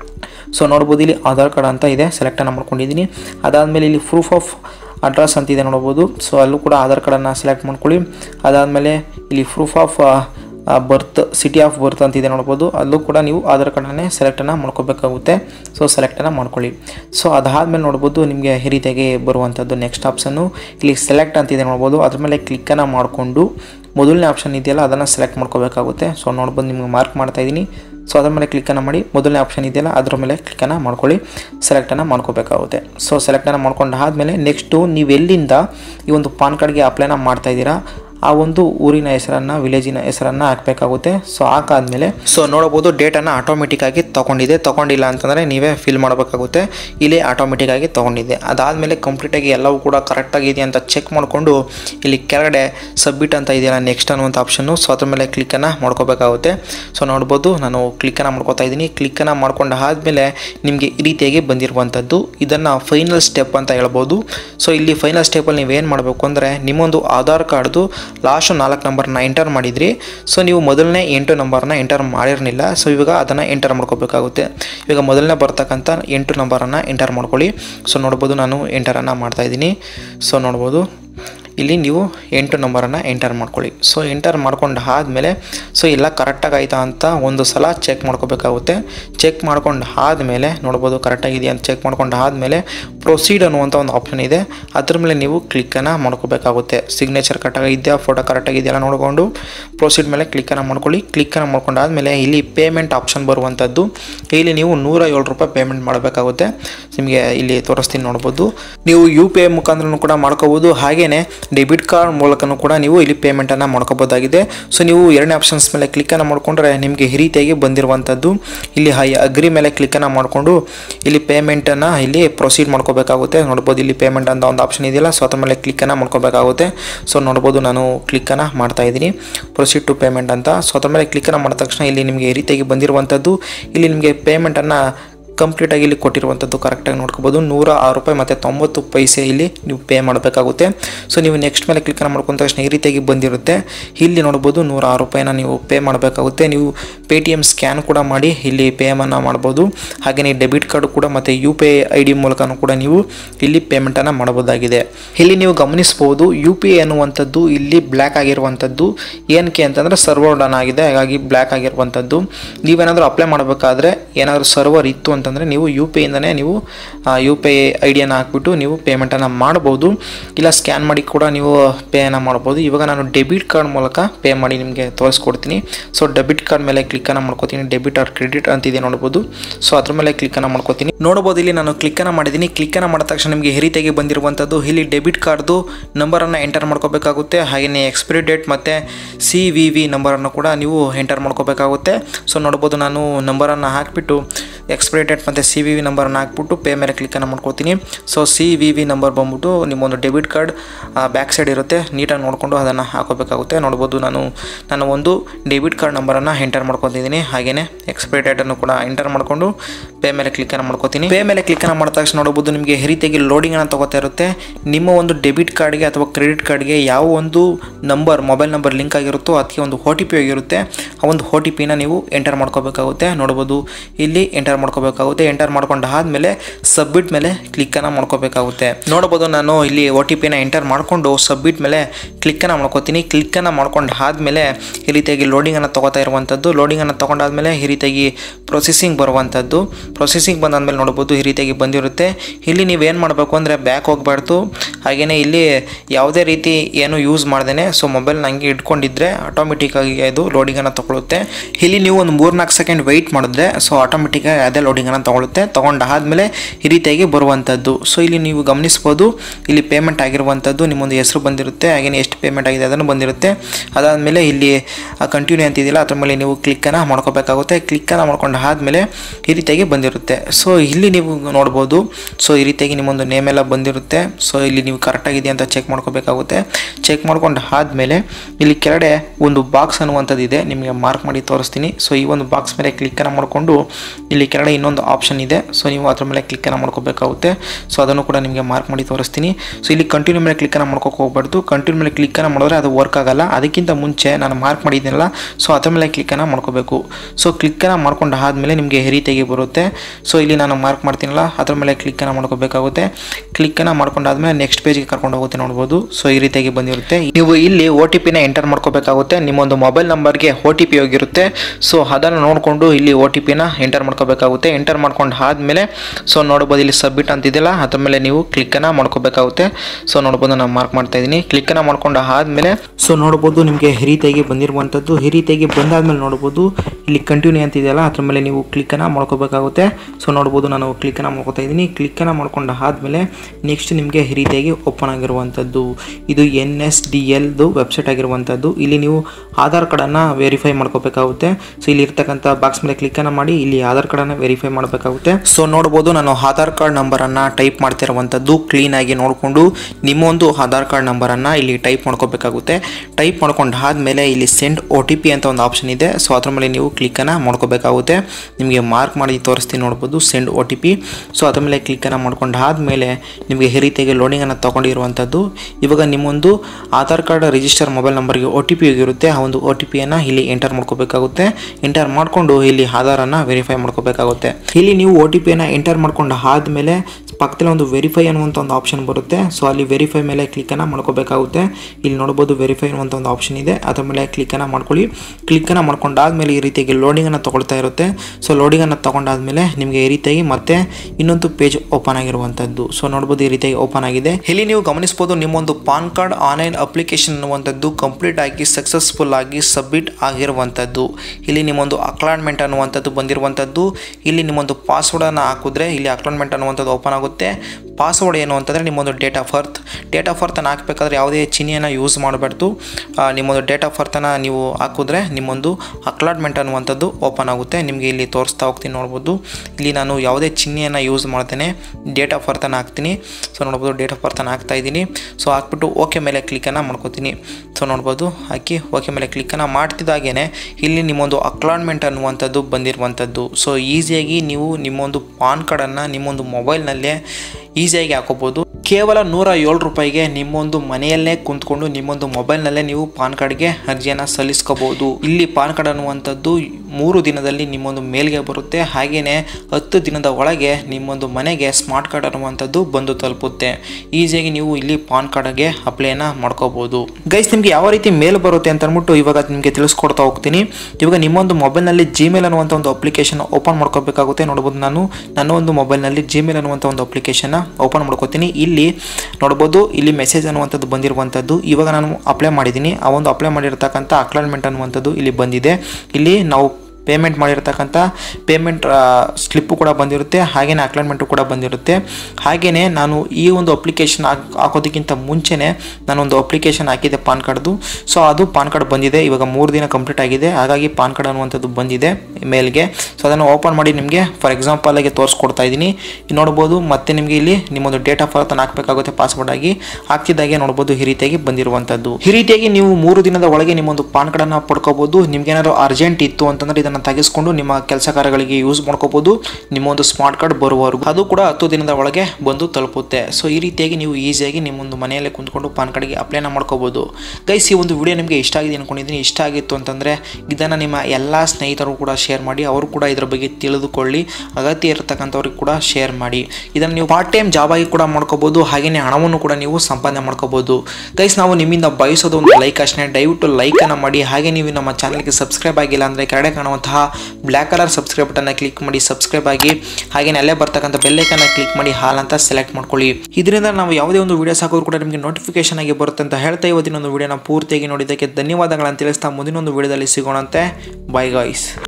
ಸೊ ನೋಡ್ಬೋದು ಇಲ್ಲಿ ಆಧಾರ್ ಕಾರ್ಡ್ ಅಂತ ಇದೆ ಸೆಲೆಕ್ಟನ್ನು ಮಾಡ್ಕೊಂಡಿದ್ದೀನಿ ಅದಾದಮೇಲೆ ಇಲ್ಲಿ ಪ್ರೂಫ್ ಆಫ್ ಅಡ್ರೆಸ್ ಅಂತಿದೆ ನೋಡ್ಬೋದು ಸೊ ಅಲ್ಲೂ ಕೂಡ ಆಧಾರ್ ಕಾರ್ಡನ್ನು ಸೆಲೆಕ್ಟ್ ಮಾಡ್ಕೊಳ್ಳಿ ಅದಾದಮೇಲೆ ಇಲ್ಲಿ proof of birth city of birth ಅಂತಿದೆ ನೋಡ್ಬೋದು ಅಲ್ಲೂ ಕೂಡ ನೀವು ಆಧಾರ್ ಕಾರ್ಡನ್ನೇ ಸೆಲೆಕ್ಟನ್ನು ಮಾಡ್ಕೋಬೇಕಾಗುತ್ತೆ ಸೊ ಸೆಲೆಕ್ಟನ್ನು ಮಾಡ್ಕೊಳ್ಳಿ ಸೊ ಅದಾದಮೇಲೆ ನೋಡ್ಬೋದು ನಿಮಗೆ ಈ ರೀತಿಯಾಗಿ ಬರುವಂಥದ್ದು ನೆಕ್ಸ್ಟ್ ಆಪ್ಷನ್ನು ಇಲ್ಲಿ ಸೆಲೆಕ್ಟ್ ಅಂತಿದೆ ನೋಡ್ಬೋದು ಅದ್ರ ಮೇಲೆ ಕ್ಲಿಕ್ಕನ್ನು ಮಾಡಿಕೊಂಡು ಮೊದಲನೇ ಆಪ್ಷನ್ ಇದೆಯಲ್ಲ ಅದನ್ನು ಸೆಲೆಕ್ಟ್ ಮಾಡ್ಕೋಬೇಕಾಗುತ್ತೆ ಸೊ ನೋಡ್ಬೋದು ನಿಮ್ಗೆ ಮಾರ್ಕ್ ಮಾಡ್ತಾ ಇದ್ದೀನಿ ಸೊ ಅದ್ರ ಮೇಲೆ ಕ್ಲಿಕ್ಕನ್ನು ಮಾಡಿ ಮೊದಲನೇ ಆಪ್ಷನ್ ಇದೆಯಲ್ಲ ಅದ್ರ ಮೇಲೆ ಕ್ಲಿಕ್ಕನ್ನು ಮಾಡ್ಕೊಳ್ಳಿ ಸೆಲೆಕ್ಟನ್ನು ಮಾಡ್ಕೋಬೇಕಾಗುತ್ತೆ ಸೊ ಸೆಲೆಕ್ಟನ್ನು ಮಾಡ್ಕೊಂಡು ಆದಮೇಲೆ ನೆಕ್ಸ್ಟು ನೀವು ಎಲ್ಲಿಂದ ಈ ಒಂದು ಪಾನ್ ಕಾರ್ಡ್ಗೆ ಅಪ್ಲೈನ ಮಾಡ್ತಾ ಇದ್ದೀರಾ ಆ ಒಂದು ಊರಿನ ಹೆಸರನ್ನು ವಿಲೇಜಿನ ಹೆಸರನ್ನು ಹಾಕಬೇಕಾಗುತ್ತೆ ಸೊ ಹಾಕಾದ್ಮೇಲೆ ಸೊ ನೋಡಬಹುದು ಡೇಟನ್ನು ಆಟೋಮೆಟಿಕ್ ಆಗಿ ತೊಗೊಂಡಿದೆ ತೊಗೊಂಡಿಲ್ಲ ಅಂತಂದರೆ ನೀವೇ ಫಿಲ್ ಮಾಡಬೇಕಾಗುತ್ತೆ ಇಲ್ಲಿ ಆಟೋಮೆಟಿಕ್ ಆಗಿ ತೊಗೊಂಡಿದೆ ಅದಾದಮೇಲೆ ಕಂಪ್ಲೀಟಾಗಿ ಎಲ್ಲವೂ ಕೂಡ ಕರೆಕ್ಟಾಗಿ ಇದೆ ಅಂತ ಚೆಕ್ ಮಾಡಿಕೊಂಡು ಇಲ್ಲಿ ಕೆಳಗಡೆ ಸಬ್ಮಿಟ್ ಅಂತ ಇದೆಯಲ್ಲ ನೆಕ್ಸ್ಟ್ ಅನ್ನುವಂಥ ಆಪ್ಷನ್ನು ಸೊ ಅದ್ರ ಮೇಲೆ ಕ್ಲಿಕ್ಕನ್ನು ಮಾಡ್ಕೋಬೇಕಾಗುತ್ತೆ ಸೊ ನೋಡ್ಬೋದು ನಾನು ಕ್ಲಿಕ್ಕನ್ನು ಮಾಡ್ಕೋತಾ ಇದ್ದೀನಿ ಕ್ಲಿಕ್ಕನ್ನು ಮಾಡ್ಕೊಂಡು ಆದಮೇಲೆ ನಿಮಗೆ ಈ ರೀತಿಯಾಗಿ ಬಂದಿರುವಂಥದ್ದು ಇದನ್ನು ಫೈನಲ್ ಸ್ಟೆಪ್ ಅಂತ ಹೇಳ್ಬೋದು ಸೊ ಇಲ್ಲಿ ಫೈನಲ್ ಸ್ಟೆಪ್ಪಲ್ಲಿ ನೀವೇನು ಮಾಡಬೇಕು ಅಂದರೆ ನಿಮ್ಮೊಂದು ಆಧಾರ್ ಕಾರ್ಡ್ದು ಲಾಸ್ಟ್ ನಾಲ್ಕು ನಂಬರ್ನ ಎಂಟರ್ ಮಾಡಿದ್ರಿ ಸೊ ನೀವು ಮೊದಲನೇ ಎಂಟು ನಂಬರ್ನ ಎಂಟರ್ ಮಾಡಿರಲಿಲ್ಲ ಸೊ ಇವಾಗ ಅದನ್ನು ಎಂಟರ್ ಮಾಡ್ಕೋಬೇಕಾಗುತ್ತೆ ಇವಾಗ ಮೊದಲನೇ ಬರ್ತಕ್ಕಂಥ ಎಂಟು ನಂಬರನ್ನು ಎಂಟರ್ ಮಾಡ್ಕೊಳ್ಳಿ ಸೊ ನೋಡ್ಬೋದು ನಾನು ಎಂಟರನ್ನು ಮಾಡ್ತಾಯಿದ್ದೀನಿ ಸೊ ನೋಡ್ಬೋದು ಇಲ್ಲಿ ನೀವು ಎಂಟು ನಂಬರನ್ನು ಎಂಟರ್ ಮಾಡ್ಕೊಳ್ಳಿ ಸೊ ಎಂಟರ್ ಮಾಡ್ಕೊಂಡು ಆದಮೇಲೆ ಸೊ ಎಲ್ಲ ಕರೆಕ್ಟಾಗಿ ಆಯಿತಾ ಅಂತ ಒಂದು ಸಲ ಚೆಕ್ ಮಾಡ್ಕೋಬೇಕಾಗುತ್ತೆ ಚೆಕ್ ಮಾಡ್ಕೊಂಡು ಆದಮೇಲೆ ನೋಡ್ಬೋದು ಕರೆಕ್ಟಾಗಿದೆಯಾ ಅಂತ ಚೆಕ್ ಮಾಡ್ಕೊಂಡು ಆದಮೇಲೆ ಪ್ರೊಸೀಡ್ ಅನ್ನುವಂಥ ಒಂದು ಆಪ್ಷನ್ ಇದೆ ಅದ್ರ ಮೇಲೆ ನೀವು ಕ್ಲಿಕ್ಕನ್ನು ಮಾಡ್ಕೋಬೇಕಾಗುತ್ತೆ ಸಿಗ್ನೇಚರ್ ಕರೆಕ್ಟಾಗಿದೆಯಾ ಫೋಟೋ ಕರೆಕ್ಟಾಗಿದೆಯಲ್ಲ ನೋಡಿಕೊಂಡು ಪ್ರೊಸೀಡ್ ಮೇಲೆ ಕ್ಲಿಕ್ಕನ್ನು ಮಾಡ್ಕೊಳ್ಳಿ ಕ್ಲಿಕ್ಕನ್ನು ಮಾಡ್ಕೊಂಡು ಆದಮೇಲೆ ಇಲ್ಲಿ ಪೇಮೆಂಟ್ ಆಪ್ಷನ್ ಬರುವಂಥದ್ದು ಇಲ್ಲಿ ನೀವು ನೂರ ಏಳು ರೂಪಾಯಿ ಪೇಮೆಂಟ್ ಮಾಡಬೇಕಾಗುತ್ತೆ ನಿಮಗೆ ಇಲ್ಲಿ ತೋರಿಸ್ತೀನಿ ನೋಡ್ಬೋದು ನೀವು ಯು ಪಿ ಐ ಮುಖಾಂತರ ಕೂಡ ಮಾಡ್ಕೋಬೋದು ಹಾಗೆಯೇ ಡೆಬಿಟ್ ಕಾರ್ಡ್ ಮೂಲಕನೂ ಕೂಡ ನೀವು ಇಲ್ಲಿ ಪೇಮೆಂಟನ್ನು ಮಾಡ್ಕೋಬೋದಾಗಿದೆ ಸೊ ನೀವು ಎರಡನೇ ಆಪ್ಷನ್ಸ್ ಮೇಲೆ ಕ್ಲಿಕ್ಕನ್ನು ಮಾಡಿಕೊಂಡ್ರೆ ನಿಮಗೆ ಈ ರೀತಿಯಾಗಿ ಬಂದಿರುವಂಥದ್ದು ಇಲ್ಲಿ ಹೈ ಅಗ್ರಿ ಮೇಲೆ ಕ್ಲಿಕ್ಕನ್ನು ಮಾಡಿಕೊಂಡು ಇಲ್ಲಿ ಪೇಮೆಂಟನ್ನು ಇಲ್ಲಿ ಪ್ರೊಸೀಡ್ ಮಾಡ್ಕೋಬೇಕಾಗುತ್ತೆ ನೋಡ್ಬೋದು ಇಲ್ಲಿ ಪೇಮೆಂಟ್ ಅಂತ ಒಂದು ಆಪ್ಷನ್ ಇದೆಯಲ್ಲ ಸೊ ಅದ್ರ ಮೇಲೆ ಕ್ಲಿಕ್ಕನ್ನು ಮಾಡ್ಕೋಬೇಕಾಗುತ್ತೆ ಸೊ ನೋಡ್ಬೋದು ನಾನು ಕ್ಲಿಕ್ಕನ್ನು ಮಾಡ್ತಾ ಇದ್ದೀನಿ ಪ್ರೊಸೀಡ್ ಟು ಪೇಮೆಂಟ್ ಅಂತ ಸೊ ಅದ್ರ ಮೇಲೆ ಕ್ಲಿಕ್ಕನ್ನು ಮಾಡಿದ ತಕ್ಷಣ ಇಲ್ಲಿ ನಿಮಗೆ ಈ ರೀತಿಯಾಗಿ ಬಂದಿರುವಂಥದ್ದು ಇಲ್ಲಿ ನಿಮಗೆ ಪೇಮೆಂಟನ್ನು ಕಂಪ್ಲೀಟಾಗಿ ಇಲ್ಲಿ ಕೊಟ್ಟಿರುವಂಥದ್ದು ಕರೆಕ್ಟಾಗಿ ನೋಡ್ಕೋಬೋದು ನೂರ ಆರು ರೂಪಾಯಿ ಮತ್ತು ತೊಂಬತ್ತು ಪೈಸೆ ಇಲ್ಲಿ ನೀವು ಪೇ ಮಾಡಬೇಕಾಗುತ್ತೆ ಸೊ ನೀವು ನೆಕ್ಸ್ಟ್ ಮೇಲೆ ಕ್ಲಿಕ್ಕನ್ನು ಮಾಡ್ಕೊಂಡ ತಕ್ಷಣ ಈ ರೀತಿಯಾಗಿ ಬಂದಿರುತ್ತೆ ಇಲ್ಲಿ ನೋಡ್ಬೋದು ನೂರ ಆರು ರೂಪಾಯಿನ ನೀವು ಪೇ ಮಾಡಬೇಕಾಗುತ್ತೆ ನೀವು ಪೇ ಟಿ ಎಮ್ ಸ್ಕ್ಯಾನ್ ಕೂಡ ಮಾಡಿ ಇಲ್ಲಿ ಪೇಮನ್ನು ಮಾಡ್ಬೋದು ಹಾಗೆಯೇ ಡೆಬಿಟ್ ಕಾರ್ಡ್ ಕೂಡ ಮತ್ತು U P I I D ಮೂಲಕನೂ ಕೂಡ ನೀವು ಇಲ್ಲಿ ಪೇಮೆಂಟನ್ನು ಮಾಡಬಹುದಾಗಿದೆ ಇಲ್ಲಿ ನೀವು ಗಮನಿಸ್ಬೋದು ಯು ಪಿ ಐ ಅನ್ನುವಂಥದ್ದು ಇಲ್ಲಿ ಬ್ಲ್ಯಾಕ್ ಆಗಿರುವಂಥದ್ದು ಏನಕ್ಕೆ ಅಂತಂದರೆ ಸರ್ವರ್ ಡನ್ ಆಗಿದೆ ಹಾಗಾಗಿ ಬ್ಲ್ಯಾಕ್ ಆಗಿರುವಂಥದ್ದು ನೀವೇನಾದರೂ ಅಪ್ಲೈ ಮಾಡಬೇಕಾದ್ರೆ ಏನಾದರೂ ಸರ್ವರ್ ಇತ್ತು ಅಂತಂದರೆ ನೀವು ಯು ಪಿ ಐಯಿಂದನೇ ನೀವು ಯು ಪಿ ಐ ಐ ಡಿಯನ್ನು ಹಾಕ್ಬಿಟ್ಟು ನೀವು ಪೇಮೆಂಟನ್ನು ಮಾಡ್ಬೋದು ಇಲ್ಲ ಸ್ಕ್ಯಾನ್ ಮಾಡಿ ಕೂಡ ನೀವು ಪೇಯನ್ನು ಮಾಡ್ಬೋದು ಇವಾಗ ನಾನು ಡೆಬಿಟ್ ಕಾರ್ಡ್ ಮೂಲಕ ಪೇ ಮಾಡಿ ನಿಮಗೆ ತೋರಿಸ್ಕೊಡ್ತೀನಿ ಸೊ ಡೆಬಿಟ್ ಕಾರ್ಡ್ ಮೇಲೆ ಕ್ಲಿಕ್ಕನ್ನು ಮಾಡ್ಕೋತೀನಿ ಡೆಬಿಟ್ ಆರ್ ಕ್ರೆಡಿಟ್ ಅಂತಿದೆ ನೋಡ್ಬೋದು ಸೊ ಅದ್ರ ಮೇಲೆ ಕ್ಲಿಕ್ಕನ್ನು ಮಾಡ್ಕೋತೀನಿ ನೋಡ್ಬೋದು ಇಲ್ಲಿ ನಾನು ಕ್ಲಿಕ್ಕನ್ನು ಮಾಡಿದ್ದೀನಿ ಕ್ಲಿಕ್ಕನ್ನು ಮಾಡಿದ ತಕ್ಷಣ ನಿಮಗೆ ಈ ರೀತಿಯಾಗಿ ಬಂದಿರುವಂಥದ್ದು ಇಲ್ಲಿ ಡೆಬಿಟ್ ಕಾರ್ಡ್ದು ನಂಬರನ್ನು ಎಂಟರ್ ಮಾಡ್ಕೋಬೇಕಾಗುತ್ತೆ ಹಾಗೆಯೇ ಎಕ್ಸ್ಪೈರಿ ಡೇಟ್ ಮತ್ತು ಸಿ ವಿ ವಿ ನಂಬರನ್ನು ಕೂಡ ನೀವು ಎಂಟರ್ ಮಾಡ್ಕೋಬೇಕಾಗುತ್ತೆ ಸೊ ನೋಡ್ಬೋದು ನಾನು ನಂಬರನ್ನು ಹಾಕಿಬಿಟ್ಟು ಎಕ್ಸ್ಪೈರಿ ಡೇಟ್ ಮತ್ತು ಸಿ ವಿ ವಿ ನಂಬರನ್ನು ಹಾಕ್ಬಿಟ್ಟು ಪೇ ಮೇಲೆ ಕ್ಲಿಕ್ಕನ್ನು ಮಾಡ್ಕೊತೀನಿ so C V V number ಬಂದ್ಬಿಟ್ಟು ನಿಮ್ಮೊಂದು ಡೆಬಿಟ್ ಕಾರ್ಡ್ ಬ್ಯಾಕ್ ಸೈಡ್ ಇರುತ್ತೆ ನೀಟಾಗಿ ನೋಡಿಕೊಂಡು ಅದನ್ನು ಹಾಕೋಬೇಕಾಗುತ್ತೆ ನೋಡ್ಬೋದು ನಾನು ನಾನು ಒಂದು ಡೆಬಿಟ್ ಕಾರ್ಡ್ ನಂಬರನ್ನು ಎಂಟರ್ ಮಾಡ್ಕೊತಿದ್ದೀನಿ ಹಾಗೆಯೇ ಎಕ್ಸ್ಪೈರಿ ಡೇಟನ್ನು ಕೂಡ ಎಂಟರ್ ಮಾಡಿಕೊಂಡು ಪೇ ಮೇಲೆ ಕ್ಲಿಕ್ಕನ್ನು ಮಾಡ್ಕೋತೀನಿ ಪೇ ಮೇಲೆ ಕ್ಲಿಕ್ಕನ್ನು ಮಾಡಿದ ತಕ್ಷಣ ನೋಡ್ಬೋದು ನಿಮಗೆ ಈ ರೀತಿಯಾಗಿ ಲೋಡಿಂಗನ್ನು ತಗೋತಾ ಇರುತ್ತೆ ನಿಮ್ಮ ಒಂದು ಡೆಬಿಟ್ ಕಾರ್ಡ್ಗೆ ಅಥವಾ ಕ್ರೆಡಿಟ್ ಕಾರ್ಡ್ಗೆ ಯಾವ ಒಂದು ನಂಬರ್ ಮೊಬೈಲ್ ನಂಬರ್ ಲಿಂಕ್ ಆಗಿರುತ್ತೋ ಅದಕ್ಕೆ ಒಂದು ಒ ಟಿ ಪಿ ಆಗಿರುತ್ತೆ ಆ ಒಂದು ಒ ಟಿ ಪಿನ ನೀವು ಎಂಟರ್ ಮಾಡ್ಕೋಬೇಕಾಗುತ್ತೆ ನೋಡ್ಬೋದು ಇಲ್ಲಿ ಎಂಟರ್ ಮಾಡ್ಕೋಬೇಕಾಗುತ್ತೆ ಎಂಟರ್ ಮಾಡ್ಕೊಂಡು ಆದಮೇಲೆ ಸಬ್ಮಿಟ್ ಮೇಲೆ ಕ್ಲಿಕ್ಕನ್ನು ಮಾಡ್ಕೋಬೇಕಾಗುತ್ತೆ ನೋಡ್ಬೋದು ನಾನು ಇಲ್ಲಿ ಒ ಟಿ ಪಿನ ಎಂಟರ್ ಮಾಡಿಕೊಂಡು ಸಬ್ಮಿಟ್ ಮೇಲೆ ಕ್ಲಿಕ್ಕನ್ನು ಮಾಡ್ಕೋತೀನಿ ಕ್ಲಿಕ್ಕನ್ನು ಮಾಡ್ಕೊಂಡು ಆದಮೇಲೆ ಈ ರೀತಿಯಾಗಿ ಲೋಡಿಂಗನ್ನು ತೊಗೋತಾ ಇರುವಂಥದ್ದು ಲೋಡಿಂಗನ್ನು ತೊಗೊಂಡಾದ್ಮೇಲೆ ಈ ರೀತಿಯಾಗಿ ಪ್ರೊಸೆಸಿಂಗ್ ಬರುವಂಥದ್ದು ಪ್ರೊಸೆಸಿಂಗ್ ಬಂದಾದ್ಮೇಲೆ ನೋಡ್ಬೋದು ಈ ರೀತಿಯಾಗಿ ಬಂದಿರುತ್ತೆ ಇಲ್ಲಿ ನೀವೇನು ಮಾಡಬೇಕು ಅಂದರೆ ಬ್ಯಾಕ್ ಹೋಗಬಾರ್ದು ಹಾಗೆಯೇ ಇಲ್ಲಿ ಯಾವುದೇ ರೀತಿ ಏನು ಯೂಸ್ ಮಾಡ್ದೇ ಸೊ ಮೊಬೈಲ್ ಹಂಗೆ ಇಟ್ಕೊಂಡಿದ್ರೆ ಆಟೋಮೆಟಿಕ್ಕಾಗಿ ಅದು ಲೋಡಿಂಗನ್ನು ತೊಗೊಳುತ್ತೆ ಇಲ್ಲಿ ನೀವು ಒಂದು ಮೂರ್ನಾಲ್ಕು ಸೆಕೆಂಡ್ ವೆಯ್ಟ್ ಮಾಡಿದ್ರೆ ಸೊ ಆಟೋಮೆಟಿಕ್ಕಾಗಿ ಅದೇ ಲೋಡಿಂಗನ್ನು ತೊಗೊಳುತ್ತೆ ತೊಗೊಂಡಾದ್ಮೇಲೆ ಈ ರೀತಿಯಾಗಿ ಬರುವಂಥದ್ದು ಸೊ ಇಲ್ಲಿ ನೀವು ಗಮನಿಸ್ಬೋದು ಇಲ್ಲಿ ಪೇಮೆಂಟ್ ಆಗಿರುವಂಥದ್ದು ನಿಮ್ಮೊಂದು ಹೆಸರು ಬಂದಿರುತ್ತೆ ಹಾಗೆಯೇ ಎಷ್ಟು ಪೇಮೆಂಟ್ ಆಗಿದೆ ಅದನ್ನು ಬಂದಿರುತ್ತೆ ಅದಾದಮೇಲೆ ಇಲ್ಲಿ ಕಂಟಿನ್ಯೂ ಅಂತಿದೆಯಲ್ಲ ಅದ್ರ ಮೇಲೆ ನೀವು ಕ್ಲಿಕ್ಕನ್ನು ಮಾಡ್ಕೋಬೇಕಾಗುತ್ತೆ ಕ್ಲಿಕ್ಕನ್ನು ಮಾಡ್ಕೊಂಡು ಆದಮೇಲೆ ಈ ರೀತಿಯಾಗಿ ಬಂದಿರುತ್ತೆ ಸೊ ಇಲ್ಲಿ ನೀವು ನೋಡ್ಬೋದು ಸೊ ಈ ರೀತಿಯಾಗಿ ನಿಮ್ಮೊಂದು ನೇಮ್ ಎಲ್ಲ ಬಂದಿರುತ್ತೆ ಸೊ ಇಲ್ಲಿ ನೀವು ಕರೆಕ್ಟಾಗಿದೆ ಅಂತ ಚೆಕ್ ಮಾಡ್ಕೋಬೇಕಾಗುತ್ತೆ ಚೆಕ್ ಮಾಡ್ಕೊಂಡು ಆದಮೇಲೆ ಇಲ್ಲಿ ಕೆಳಗಡೆ ಒಂದು ಬಾಕ್ಸ್ ಅನ್ನುವಂಥದ್ದು ಇದೆ ನಿಮಗೆ ಮಾರ್ಕ್ ಮಾಡಿ ತೋರಿಸ್ತೀನಿ ಸೊ ಈ ಒಂದು ಬಾಕ್ಸ್ ಮೇಲೆ ಕ್ಲಿಕ್ಕನ್ನು ಮಾಡಿಕೊಂಡು ಇಲ್ಲಿ ಕೆಳಗಡೆ ಇನ್ನೊಂದು ಆಪ್ಷನ್ ಇದೆ ಸೊ ನೀವು ಅದ್ರ ಮೇಲೆ ಕ್ಲಿಕ್ಕನ್ನು ಮಾಡ್ಕೋಬೇಕಾಗುತ್ತೆ ಸೊ ಅದನ್ನು ಕೂಡ ನಿಮಗೆ ಮಾರ್ಕ್ ಮಾಡಿ ತೋರಿಸ್ತೀನಿ ಸೊ ಇಲ್ಲಿ ಕಂಟಿನ್ಯೂ ಮೇಲೆ ಕ್ಲಿಕ್ಕನ್ನು ಮಾಡ್ಕೋಕೆ ಹೋಗ್ಬಾರ್ದು ಕಂಟಿನ್ಯೂ ಮೇಲೆ ಕ್ಲಿಕ್ಕನ್ನು ಮಾಡಿದ್ರೆ ಅದು ವರ್ಕ್ ಆಗಲ್ಲ ಅದಕ್ಕಿಂತ ಮುಂಚೆ ನಾನು ಮಾರ್ಕ್ ಮಾಡಿದ್ದೀನಲ್ಲ ಸೊ ಅದ್ರ ಮೇಲೆ ಕ್ಲಿಕ್ಕನ್ನು ಮಾಡ್ಕೋಬೇಕು ಸೊ ಕ್ಲಿಕ್ಕನ್ನು ಮಾಡ್ಕೊಂಡು ಆದಮೇಲೆ ನಿಮಗೆ ಈ ರೀತಿಯಾಗಿ ಬರುತ್ತೆ ಸೊ ಇಲ್ಲಿ ನಾನು ಮಾರ್ಕ್ ಮಾಡ್ತೀನಲ್ಲ ಅದ್ರ ಮೇಲೆ ಕ್ಲಿಕ್ಕನ್ನು ಮಾಡ್ಕೋಬೇಕಾಗುತ್ತೆ ಕ್ಲಿಕ್ಕನ್ನು ಮಾಡ್ಕೊಂಡಾದ್ಮೇಲೆ ನೆಕ್ಸ್ಟ್ ಪೇಜ್ಗೆ ಕರ್ಕೊಂಡು ಹೋಗುತ್ತೆ ನೋಡ್ಬೋದು ಸೊ ಈ ರೀತಿಯಾಗಿ ಬಂದಿರುತ್ತೆ ನೀವು ಇಲ್ಲಿ ಒ ಟಿ ಪಿನ ಎಂಟರ್ ಮಾಡ್ಕೋಬೇಕಾಗುತ್ತೆ ನಿಮ್ಮೊಂದು ಮೊಬೈಲ್ ನಂಬರ್ಗೆ ಒ ಟಿ ಪಿ ಹೋಗಿರುತ್ತೆ ಸೊ ಅದನ್ನು ನೋಡಿಕೊಂಡು ಇಲ್ಲಿ ಒ ಟಿ ಪಿನ ಎಂಟರ್ ಮಾಡ್ಕೋಬೇಕಾಗುತ್ತೆ ಮಾಡ್ಕೋಬೇಕಾಗುತ್ತೆ ಎಂಟರ್ ಮಾಡ್ಕೊಂಡು ಆದಮೇಲೆ ಸೊ ನೋಡ್ಬೋದು ಇಲ್ಲಿ ಸಬ್ಮಿಟ್ ಅಂತಿದೆಯಲ್ಲ ಅದ್ರ ಮೇಲೆ ನೀವು ಕ್ಲಿಕ್ಕನ್ನು ಮಾಡ್ಕೋಬೇಕಾಗುತ್ತೆ ಸೊ ನೋಡ್ಬೋದು ನಾನು ಮಾರ್ಕ್ ಮಾಡ್ತಾ ಇದ್ದೀನಿ ಕ್ಲಿಕ್ಕನ್ನು ಮಾಡ್ಕೊಂಡು ಆದಮೇಲೆ ಸೊ ನೋಡ್ಬೋದು ನಿಮಗೆ ಈ ರೀತಿಯಾಗಿ ಬಂದಿರುವಂಥದ್ದು ಈ ರೀತಿಯಾಗಿ ಬಂದಾದ್ಮೇಲೆ ನೋಡ್ಬೋದು ಇಲ್ಲಿ ಕಂಟಿನ್ಯೂ ಅಂತಿದೆಯಲ್ಲ ಅದ್ರ ಮೇಲೆ ನೀವು ಕ್ಲಿಕ್ಕನ್ನು ಮಾಡ್ಕೋಬೇಕಾಗುತ್ತೆ ಸೊ ನೋಡ್ಬೋದು ನಾನು ಕ್ಲಿಕ್ಕನ್ನು ಮಾಡ್ಕೋತಾ ಇದ್ದೀನಿ ಕ್ಲಿಕ್ಕನ್ನು ಮಾಡ್ಕೊಂಡು ಆದಮೇಲೆ ನೆಕ್ಸ್ಟ್ ನಿಮಗೆ ಈ ರೀತಿಯಾಗಿ ಓಪನ್ ಆಗಿರುವಂಥದ್ದು ಇದು ಎನ್ ಎಸ್ ಡಿ ಎಲ್ದು ವೆಬ್ಸೈಟ್ ಆಗಿರುವಂಥದ್ದು ಇಲ್ಲಿ ನೀವು ಆಧಾರ್ ಕಾರ್ಡನ್ನು ವೆರಿಫೈ ಮಾಡ್ಕೋಬೇಕಾಗುತ್ತೆ ಸೊ ಇಲ್ಲಿ ಇರ್ತಕ್ಕಂಥ ಬಾಕ್ಸ್ ಮೇಲೆ ಕ್ಲಿಕ್ಕನ್ನು ಮಾಡಿ ಇಲ್ಲಿ ಆಧಾರ್ ಕಾರ್ಡನ್ನು ವೆರಿಫೈ ಮಾಡಬೇಕಾಗುತ್ತೆ ಸೊ ನೋಡ್ಬೋದು ನಾನು ಆಧಾರ್ ಕಾರ್ಡ್ ನಂಬರನ್ನು ಟೈಪ್ ಮಾಡ್ತಿರುವಂಥದ್ದು ಕ್ಲೀನಾಗಿ ನೋಡಿಕೊಂಡು ನಿಮ್ಮ ಒಂದು ಆಧಾರ್ ಕಾರ್ಡ್ ನಂಬರನ್ನು ಇಲ್ಲಿ ಟೈಪ್ ಮಾಡ್ಕೋಬೇಕಾಗುತ್ತೆ ಟೈಪ್ ಮಾಡ್ಕೊಂಡು ಆದಮೇಲೆ ಇಲ್ಲಿ ಸೆಂಡ್ ಒ ಟಿ ಪಿ ಅಂತ ಒಂದು ಆಪ್ಷನ್ ಇದೆ ಸೊ ಅದ್ರ ಮೇಲೆ ನೀವು ಕ್ಲಿಕ್ಕನ್ನು ಮಾಡ್ಕೋಬೇಕಾಗುತ್ತೆ ನಿಮಗೆ ಮಾರ್ಕ್ ಮಾಡಿ ತೋರಿಸ್ತೀನಿ ನೋಡ್ಬೋದು send O T P so ಅದ್ರ ಮೇಲೆ ಕ್ಲಿಕ್ಕನ್ನು ಮಾಡ್ಕೊಂಡು ಆದಮೇಲೆ ನಿಮಗೆ ಈ ರೀತಿಯಾಗಿ ಲೋಡಿಂಗನ್ನು ತೊಗೊಂಡಿರುವಂಥದ್ದು ಇವಾಗ ನಿಮ್ಮೊಂದು ಆಧಾರ್ ಕಾರ್ಡ್ ರಿಜಿಸ್ಟರ್ ಮೊಬೈಲ್ ನಂಬರ್ಗೆ ಒ ಟಿ ಪಿ ಹೋಗಿರುತ್ತೆ ಆ ಒಂದು ಒ ಟಿ ಪಿಯನ್ನು ಇಲ್ಲಿ ಎಂಟರ್ ಮಾಡ್ಕೋಬೇಕಾಗುತ್ತೆ ಎಂಟರ್ ಮಾಡಿಕೊಂಡು ಇಲ್ಲಿ ಆಧಾರನ್ನು ವೆರಿಫೈ ಮಾಡ್ಕೋಬೇಕಾಗುತ್ತೆ ಇಲ್ಲಿ ನೀವು ಒ ಟಿ ಪಿಯನ್ನು ಎಂಟರ್ ಮಾಡ್ಕೊಂಡು ಆದಮೇಲೆ ಪಕ್ಕದಲ್ಲಿ ಒಂದು ವೆರಿಫೈ ಅನ್ನುವಂಥ ಒಂದು ಆಪ್ಷನ್ ಬರುತ್ತೆ ಸೊ ಅಲ್ಲಿ ವೆರಿಫೈ ಮೇಲೆ ಕ್ಲಿಕ್ಕನ್ನು ಮಾಡ್ಕೋಬೇಕಾಗುತ್ತೆ ಇಲ್ಲಿ ನೋಡ್ಬೋದು ವೆರಿಫೈ ಅನ್ನುವಂಥ ಒಂದು ಆಪ್ಷನ್ ಇದೆ ಅದ್ರ ಮೇಲೆ ಕ್ಲಿಕ್ಕನ್ನು ಮಾಡ್ಕೊಳ್ಳಿ ಕ್ಲಿಕ್ಕನ್ನು ಮಾಡ್ಕೊಂಡಾದ್ಮೇಲೆ ಈ ರೀತಿಯಾಗಿ ಲೋಡಿಂಗನ್ನು ತೊಗೊಳ್ತಾ ಇರುತ್ತೆ ಸೊ ಲೋಡಿಂಗನ್ನು ತೊಗೊಂಡಾದ್ಮೇಲೆ ನಿಮಗೆ ಈ ರೀತಿಯಾಗಿ ಮತ್ತೆ ಇನ್ನೊಂದು ಪೇಜ್ ಓಪನ್ ಆಗಿರುವಂಥದ್ದು ಸೊ ನೋಡ್ಬೋದು ಈ ರೀತಿಯಾಗಿ ಓಪನ್ ಆಗಿದೆ ಇಲ್ಲಿ ನೀವು ಗಮನಿಸ್ಬೋದು ನಿಮ್ಮೊಂದು ಪಾನ್ ಕಾರ್ಡ್ ಆನ್ಲೈನ್ ಅಪ್ಲಿಕೇಶನ್ ಅನ್ನುವಂಥದ್ದು ಕಂಪ್ಲೀಟ್ ಆಗಿ ಸಕ್ಸಸ್ಫುಲ್ ಆಗಿ ಸಬ್ಮಿಟ್ ಆಗಿರುವಂಥದ್ದು ಇಲ್ಲಿ ನಿಮ್ಮೊಂದು ಅಕ್ಲಾನ್ಮೆಂಟ್ ಅನ್ನುವಂಥದ್ದು ಬಂದಿರುವಂಥದ್ದು ಇಲ್ಲಿ ನಿಮ್ಮೊಂದು ಪಾಸ್ವರ್ಡನ್ನು ಹಾಕಿದ್ರೆ ಇಲ್ಲಿ ಅಕ್ಲಾನ್ಮೆಂಟ್ ಅನ್ನುವಂಥದ್ದು ಓಪನ್ ಆಗುತ್ತೆ ಪಾಸ್ವರ್ಡ್ ಏನು ಅಂತಂದರೆ ನಿಮ್ಮೊಂದು date of birth date of ಬರ್ತನ್ನು ಹಾಕಬೇಕಾದ್ರೆ ಯಾವುದೇ ಚಿಹ್ನೆಯನ್ನು ಯೂಸ್ ಮಾಡಬಾರ್ದು ನಿಮ್ಮೊಂದು ಡೇಟ್ ಆಫ್ ಬರ್ತನ್ನು ನೀವು ಹಾಕಿದ್ರೆ ನಿಮ್ಮೊಂದು ಅಕ್ಲಾಟ್ಮೆಂಟ್ ಅನ್ನುವಂಥದ್ದು ಓಪನ್ ಆಗುತ್ತೆ ನಿಮಗೆ ಇಲ್ಲಿ ತೋರಿಸ್ತಾ ಹೋಗ್ತೀನಿ ನೋಡ್ಬೋದು ಇಲ್ಲಿ ನಾನು ಯಾವುದೇ ಚಿಹ್ನೆಯನ್ನು ಯೂಸ್ ಮಾಡ್ತೇನೆ ಡೇಟ್ ಆಫ್ ಬರ್ತನ್ನು ಹಾಕ್ತೀನಿ ಸೊ ನೋಡ್ಬೋದು ಡೇಟ್ ಆಫ್ ಬರ್ತನ್ನು ಹಾಕ್ತಾ ಇದ್ದೀನಿ ಸೊ ಹಾಕ್ಬಿಟ್ಟು ಓಕೆ ಮೇಲೆ ಕ್ಲಿಕ್ಕನ್ನು ಮಾಡ್ಕೋತೀನಿ ಸೊ ನೋಡ್ಬೋದು ಹಾಕಿ ಓಕೆ ಮೇಲೆ ಕ್ಲಿಕ್ಕನ್ನು ಮಾಡ್ತಿದ್ದಾಗೇ ಇಲ್ಲಿ ನಿಮ್ಮೊಂದು ಅಕ್ಲಾಟ್ಮೆಂಟ್ ಅನ್ನುವಂಥದ್ದು ಬಂದಿರುವಂಥದ್ದು ಸೊ ಈಸಿಯಾಗಿ ನೀವು ನಿಮ್ಮೊಂದು ಪಾನ್ ಕಾರ್ಡನ್ನು ನಿಮ್ಮೊಂದು ಮೊಬೈಲ್ನಲ್ಲೇ ಈಸಿಯಾಗಿ ಹಾಕೋಬೋದು ಕೇವಲ ನೂರ ಏಳು ರೂಪಾಯಿಗೆ ನಿಮ್ಮೊಂದು ಮನೆಯಲ್ಲೇ ಕುಂತ್ಕೊಂಡು ನಿಮ್ಮೊಂದು ಮೊಬೈಲ್ನಲ್ಲೇ ನೀವು ಪಾನ್ ಕಾರ್ಡ್ಗೆ ಅರ್ಜಿಯನ್ನು ಸಲ್ಲಿಸ್ಕೋಬೋದು ಇಲ್ಲಿ ಪಾನ್ ಕಾರ್ಡ್ ಅನ್ನುವಂಥದ್ದು ಮೂರು ದಿನದಲ್ಲಿ ನಿಮ್ಮೊಂದು ಮೇಲ್ಗೆ ಬರುತ್ತೆ ಹಾಗೆಯೇ ಹತ್ತು ದಿನದ ಒಳಗೆ ನಿಮ್ಮೊಂದು ಮನೆಗೆ ಸ್ಮಾರ್ಟ್ ಕಾರ್ಡ್ ಅನ್ನುವಂಥದ್ದು ಬಂದು ತಲುಪುತ್ತೆ ಈಸಿಯಾಗಿ ನೀವು ಇಲ್ಲಿ ಪಾನ್ ಕಾರ್ಡ್ಗೆ ಅಪ್ಲೈನ ಮಾಡ್ಕೋಬೋದು ಗೈಸ್ ನಿಮಗೆ ಯಾವ ರೀತಿ ಮೇಲ್ ಬರುತ್ತೆ ಅಂತ ಅಂದ್ಬಿಟ್ಟು ಇವಾಗ ನಿಮಗೆ ತಿಳಿಸ್ಕೊಡ್ತಾ ಹೋಗ್ತೀನಿ ಇವಾಗ ನಿಮ್ಮೊಂದು ಮೊಬೈಲ್ನಲ್ಲಿ ಜಿಮೇಲ್ ಅನ್ನುವಂಥ ಒಂದು ಅಪ್ಲಿಕೇಶನ್ ಓಪನ್ ಮಾಡ್ಕೋಬೇಕಾಗುತ್ತೆ ನೋಡ್ಬೋದು ನಾನು ನನ್ನ ಒಂದು ಮೊಬೈಲ್ನಲ್ಲಿ ಜಿಮೇಲ್ ಅನ್ನುವಂಥ ಒಂದು ಅಪ್ಲಿಕೇಶನ್ನ ಓಪನ್ ಮಾಡ್ಕೋತೀನಿ ಇಲ್ಲಿ ನೋಡ್ಬೋದು ಇಲ್ಲಿ ಮೆಸೇಜ್ ಅನ್ನುವಂಥದ್ದು ಬಂದಿರುವಂಥದ್ದು ಇವಾಗ ನಾನು ಅಪ್ಲೈ ಮಾಡಿದ್ದೀನಿ ಆ ಒಂದು ಅಪ್ಲೈ ಮಾಡಿರ್ತಕ್ಕಂಥ ಅಕ್ಲಾನ್ಮೆಂಟ್ ಅನ್ನುವಂಥದ್ದು ಇಲ್ಲಿ ಬಂದಿದೆ ಇಲ್ಲಿ ನಾವು ಪೇಮೆಂಟ್ ಮಾಡಿರ್ತಕ್ಕಂಥ ಪೇಮೆಂಟ್ ಸ್ಲಿಪ್ಪು ಕೂಡ ಬಂದಿರುತ್ತೆ ಹಾಗೆಯೇ ಅಕ್ಲಾನ್ಮೆಂಟು ಕೂಡ ಬಂದಿರುತ್ತೆ ಹಾಗೆಯೇ ನಾನು ಈ ಒಂದು ಅಪ್ಲಿಕೇಶನ್ ಹಾಕೋದಕ್ಕಿಂತ ಮುಂಚೆನೇ ನಾನೊಂದು ಅಪ್ಲಿಕೇಶನ್ ಹಾಕಿದ್ದೆ ಪಾನ್ ಕಾರ್ಡ್ದು ಸೊ ಅದು ಪಾನ್ ಕಾರ್ಡ್ ಬಂದಿದೆ ಇವಾಗ ಮೂರು ದಿನ ಕಂಪ್ಲೀಟ್ ಆಗಿದೆ ಹಾಗಾಗಿ ಪಾನ್ ಕಾರ್ಡ್ ಅನ್ನುವಂಥದ್ದು ಬಂದಿದೆ ಮೇಲ್ಗೆ ಸೊ ಅದನ್ನು ಓಪನ್ ಮಾಡಿ ನಿಮಗೆ ಫಾರ್ ಎಕ್ಸಾಂಪಲ್ಗೆ ತೋರಿಸ್ಕೊಡ್ತಾ ಇದ್ದೀನಿ ನೋಡ್ಬೋದು ಮತ್ತೆ ನಿಮಗೆ ಇಲ್ಲಿ ನಿಮ್ಮೊಂದು ಡೇಟ್ ಆಫ್ ಬರ್ತ್ ಹಾಕಬೇಕಾಗುತ್ತೆ ಪಾಸ್ವರ್ಡ್ ಆಗಿ ಹಾಕ್ತಿದ್ದಾಗೆ ನೋಡ್ಬೋದು ಈ ರೀತಿಯಾಗಿ ಬಂದಿರುವಂಥದ್ದು ಈ ರೀತಿಯಾಗಿ ನೀವು ಮೂರು ದಿನದ ಒಳಗೆ ನಿಮ್ಮೊಂದು ಪಾನ್ ಕಾರ್ಡನ್ನು ಪಡ್ಕೋಬೋದು ನಿಮ್ಗೇನಾದ್ರು ಅರ್ಜೆಂಟ್ ಇತ್ತು ಅಂತಂದ್ರೆ ಇದನ್ನು ತೆಗೆಸ್ಕೊಂಡು ನಿಮ್ಮ ಕೆಲಸ ಕಾರ್ಯಗಳಿಗೆ ಯೂಸ್ ಮಾಡ್ಕೋಬೋದು ನಿಮ್ಮ ಒಂದು ಸ್ಮಾರ್ಟ್ ಕಾರ್ಡ್ ಬರುವವರೆಗೂ ಅದು ಕೂಡ ಹತ್ತು ದಿನದ ಒಳಗೆ ಬಂದು ತಲುಪುತ್ತೆ ಸೊ ಈ ರೀತಿಯಾಗಿ ನೀವು ಈಸಿಯಾಗಿ ನಿಮ್ಮೊಂದು ಮನೆಯಲ್ಲೇ ಕುಂತ್ಕೊಂಡು ಪಾನ್ ಕಾರ್ಡ್ಗೆ ಅಪ್ಲೈನ ಮಾಡ್ಕೋಬೋದು ಗೈಸ್ ಈ ಒಂದು ವಿಡಿಯೋ ನಿಮಗೆ ಇಷ್ಟ ಆಗಿದೆ ಅನ್ಕೊಂಡಿದ್ದೀನಿ ಇಷ್ಟ ಆಗಿತ್ತು ಅಂತಂದರೆ ಇದನ್ನು ನಿಮ್ಮ ಎಲ್ಲ ಸ್ನೇಹಿತರು ಕೂಡ ಶೇರ್ ಮಾಡಿ ಅವರು ಕೂಡ ಇದರ ಬಗ್ಗೆ ತಿಳಿದುಕೊಳ್ಳಿ ಅಗತ್ಯ ಇರತಕ್ಕಂಥವ್ರಿಗೆ ಕೂಡ ಶೇರ್ ಮಾಡಿ ಇದನ್ನು ನೀವು ಪಾರ್ಟ್ ಟೈಮ್ ಜಾಬ್ ಆಗಿ ಕೂಡ ಮಾಡ್ಕೋಬೋದು ಹಾಗೆಯೇ ಹಣವನ್ನು ಕೂಡ ನೀವು ಸಂಪಾದನೆ ಮಾಡ್ಕೋಬೋದು ಗೈಸ್ ನಾವು ನಿಮ್ಮಿಂದ ಬಯಸೋದು ಒಂದು ಲೈಕ್ ಅಷ್ಟೇ ದಯವಿಟ್ಟು ಲೈಕನ್ನು ಮಾಡಿ ಹಾಗೆ ನೀವು ನಮ್ಮ ಚಾನಲ್ಗೆ ಸಬ್ಸ್ಕ್ರೈಬ್ ಆಗಿಲ್ಲ ಅಂದರೆ ಕೆಳಗಡೆ ಕಾಣುವಂತಹ ಬ್ಲ್ಯಾಕ್ ಕಲರ್ ಸಬ್ಸ್ಕ್ರೈಬ್ ಬಟನ್ನ ಕ್ಲಿಕ್ ಮಾಡಿ ಸಬ್ಸ್ಕ್ರೈಬ್ ಆಗಿ ಹಾಗೆಯೇ ಅಲ್ಲೇ ಬರ್ತಕ್ಕಂಥ ಬೆಲ್ಲೈಕನ್ನ ಕ್ಲಿಕ್ ಮಾಡಿ ಹಾಲ್ ಅಂತ ಸೆಲೆಕ್ಟ್ ಮಾಡ್ಕೊಳ್ಳಿ ಇದರಿಂದ ನಾವು ಯಾವುದೇ ಒಂದು ವಿಡಿಯೋಸ್ ಹಾಕೋದು ಕೂಡ ನಿಮಗೆ ನೋಟಿಫಿಕೇಶನ್ ಆಗಿ ಬರುತ್ತೆ ಅಂತ ಹೇಳ್ತಾ ಇವತ್ತಿನ ಒಂದು ವಿಡಿಯೋನ ಪೂರ್ತಿಯಾಗಿ ನೋಡಿದ್ದಕ್ಕೆ ಧನ್ಯವಾದಗಳನ್ನು ತಿಳಿಸ್ತಾ ಮುಂದಿನ ಒಂದು ವಿಡಿಯೋದಲ್ಲಿ ಸಿಗೋಣಂತೆ ಬೈ ಗಾಯ್ಸ್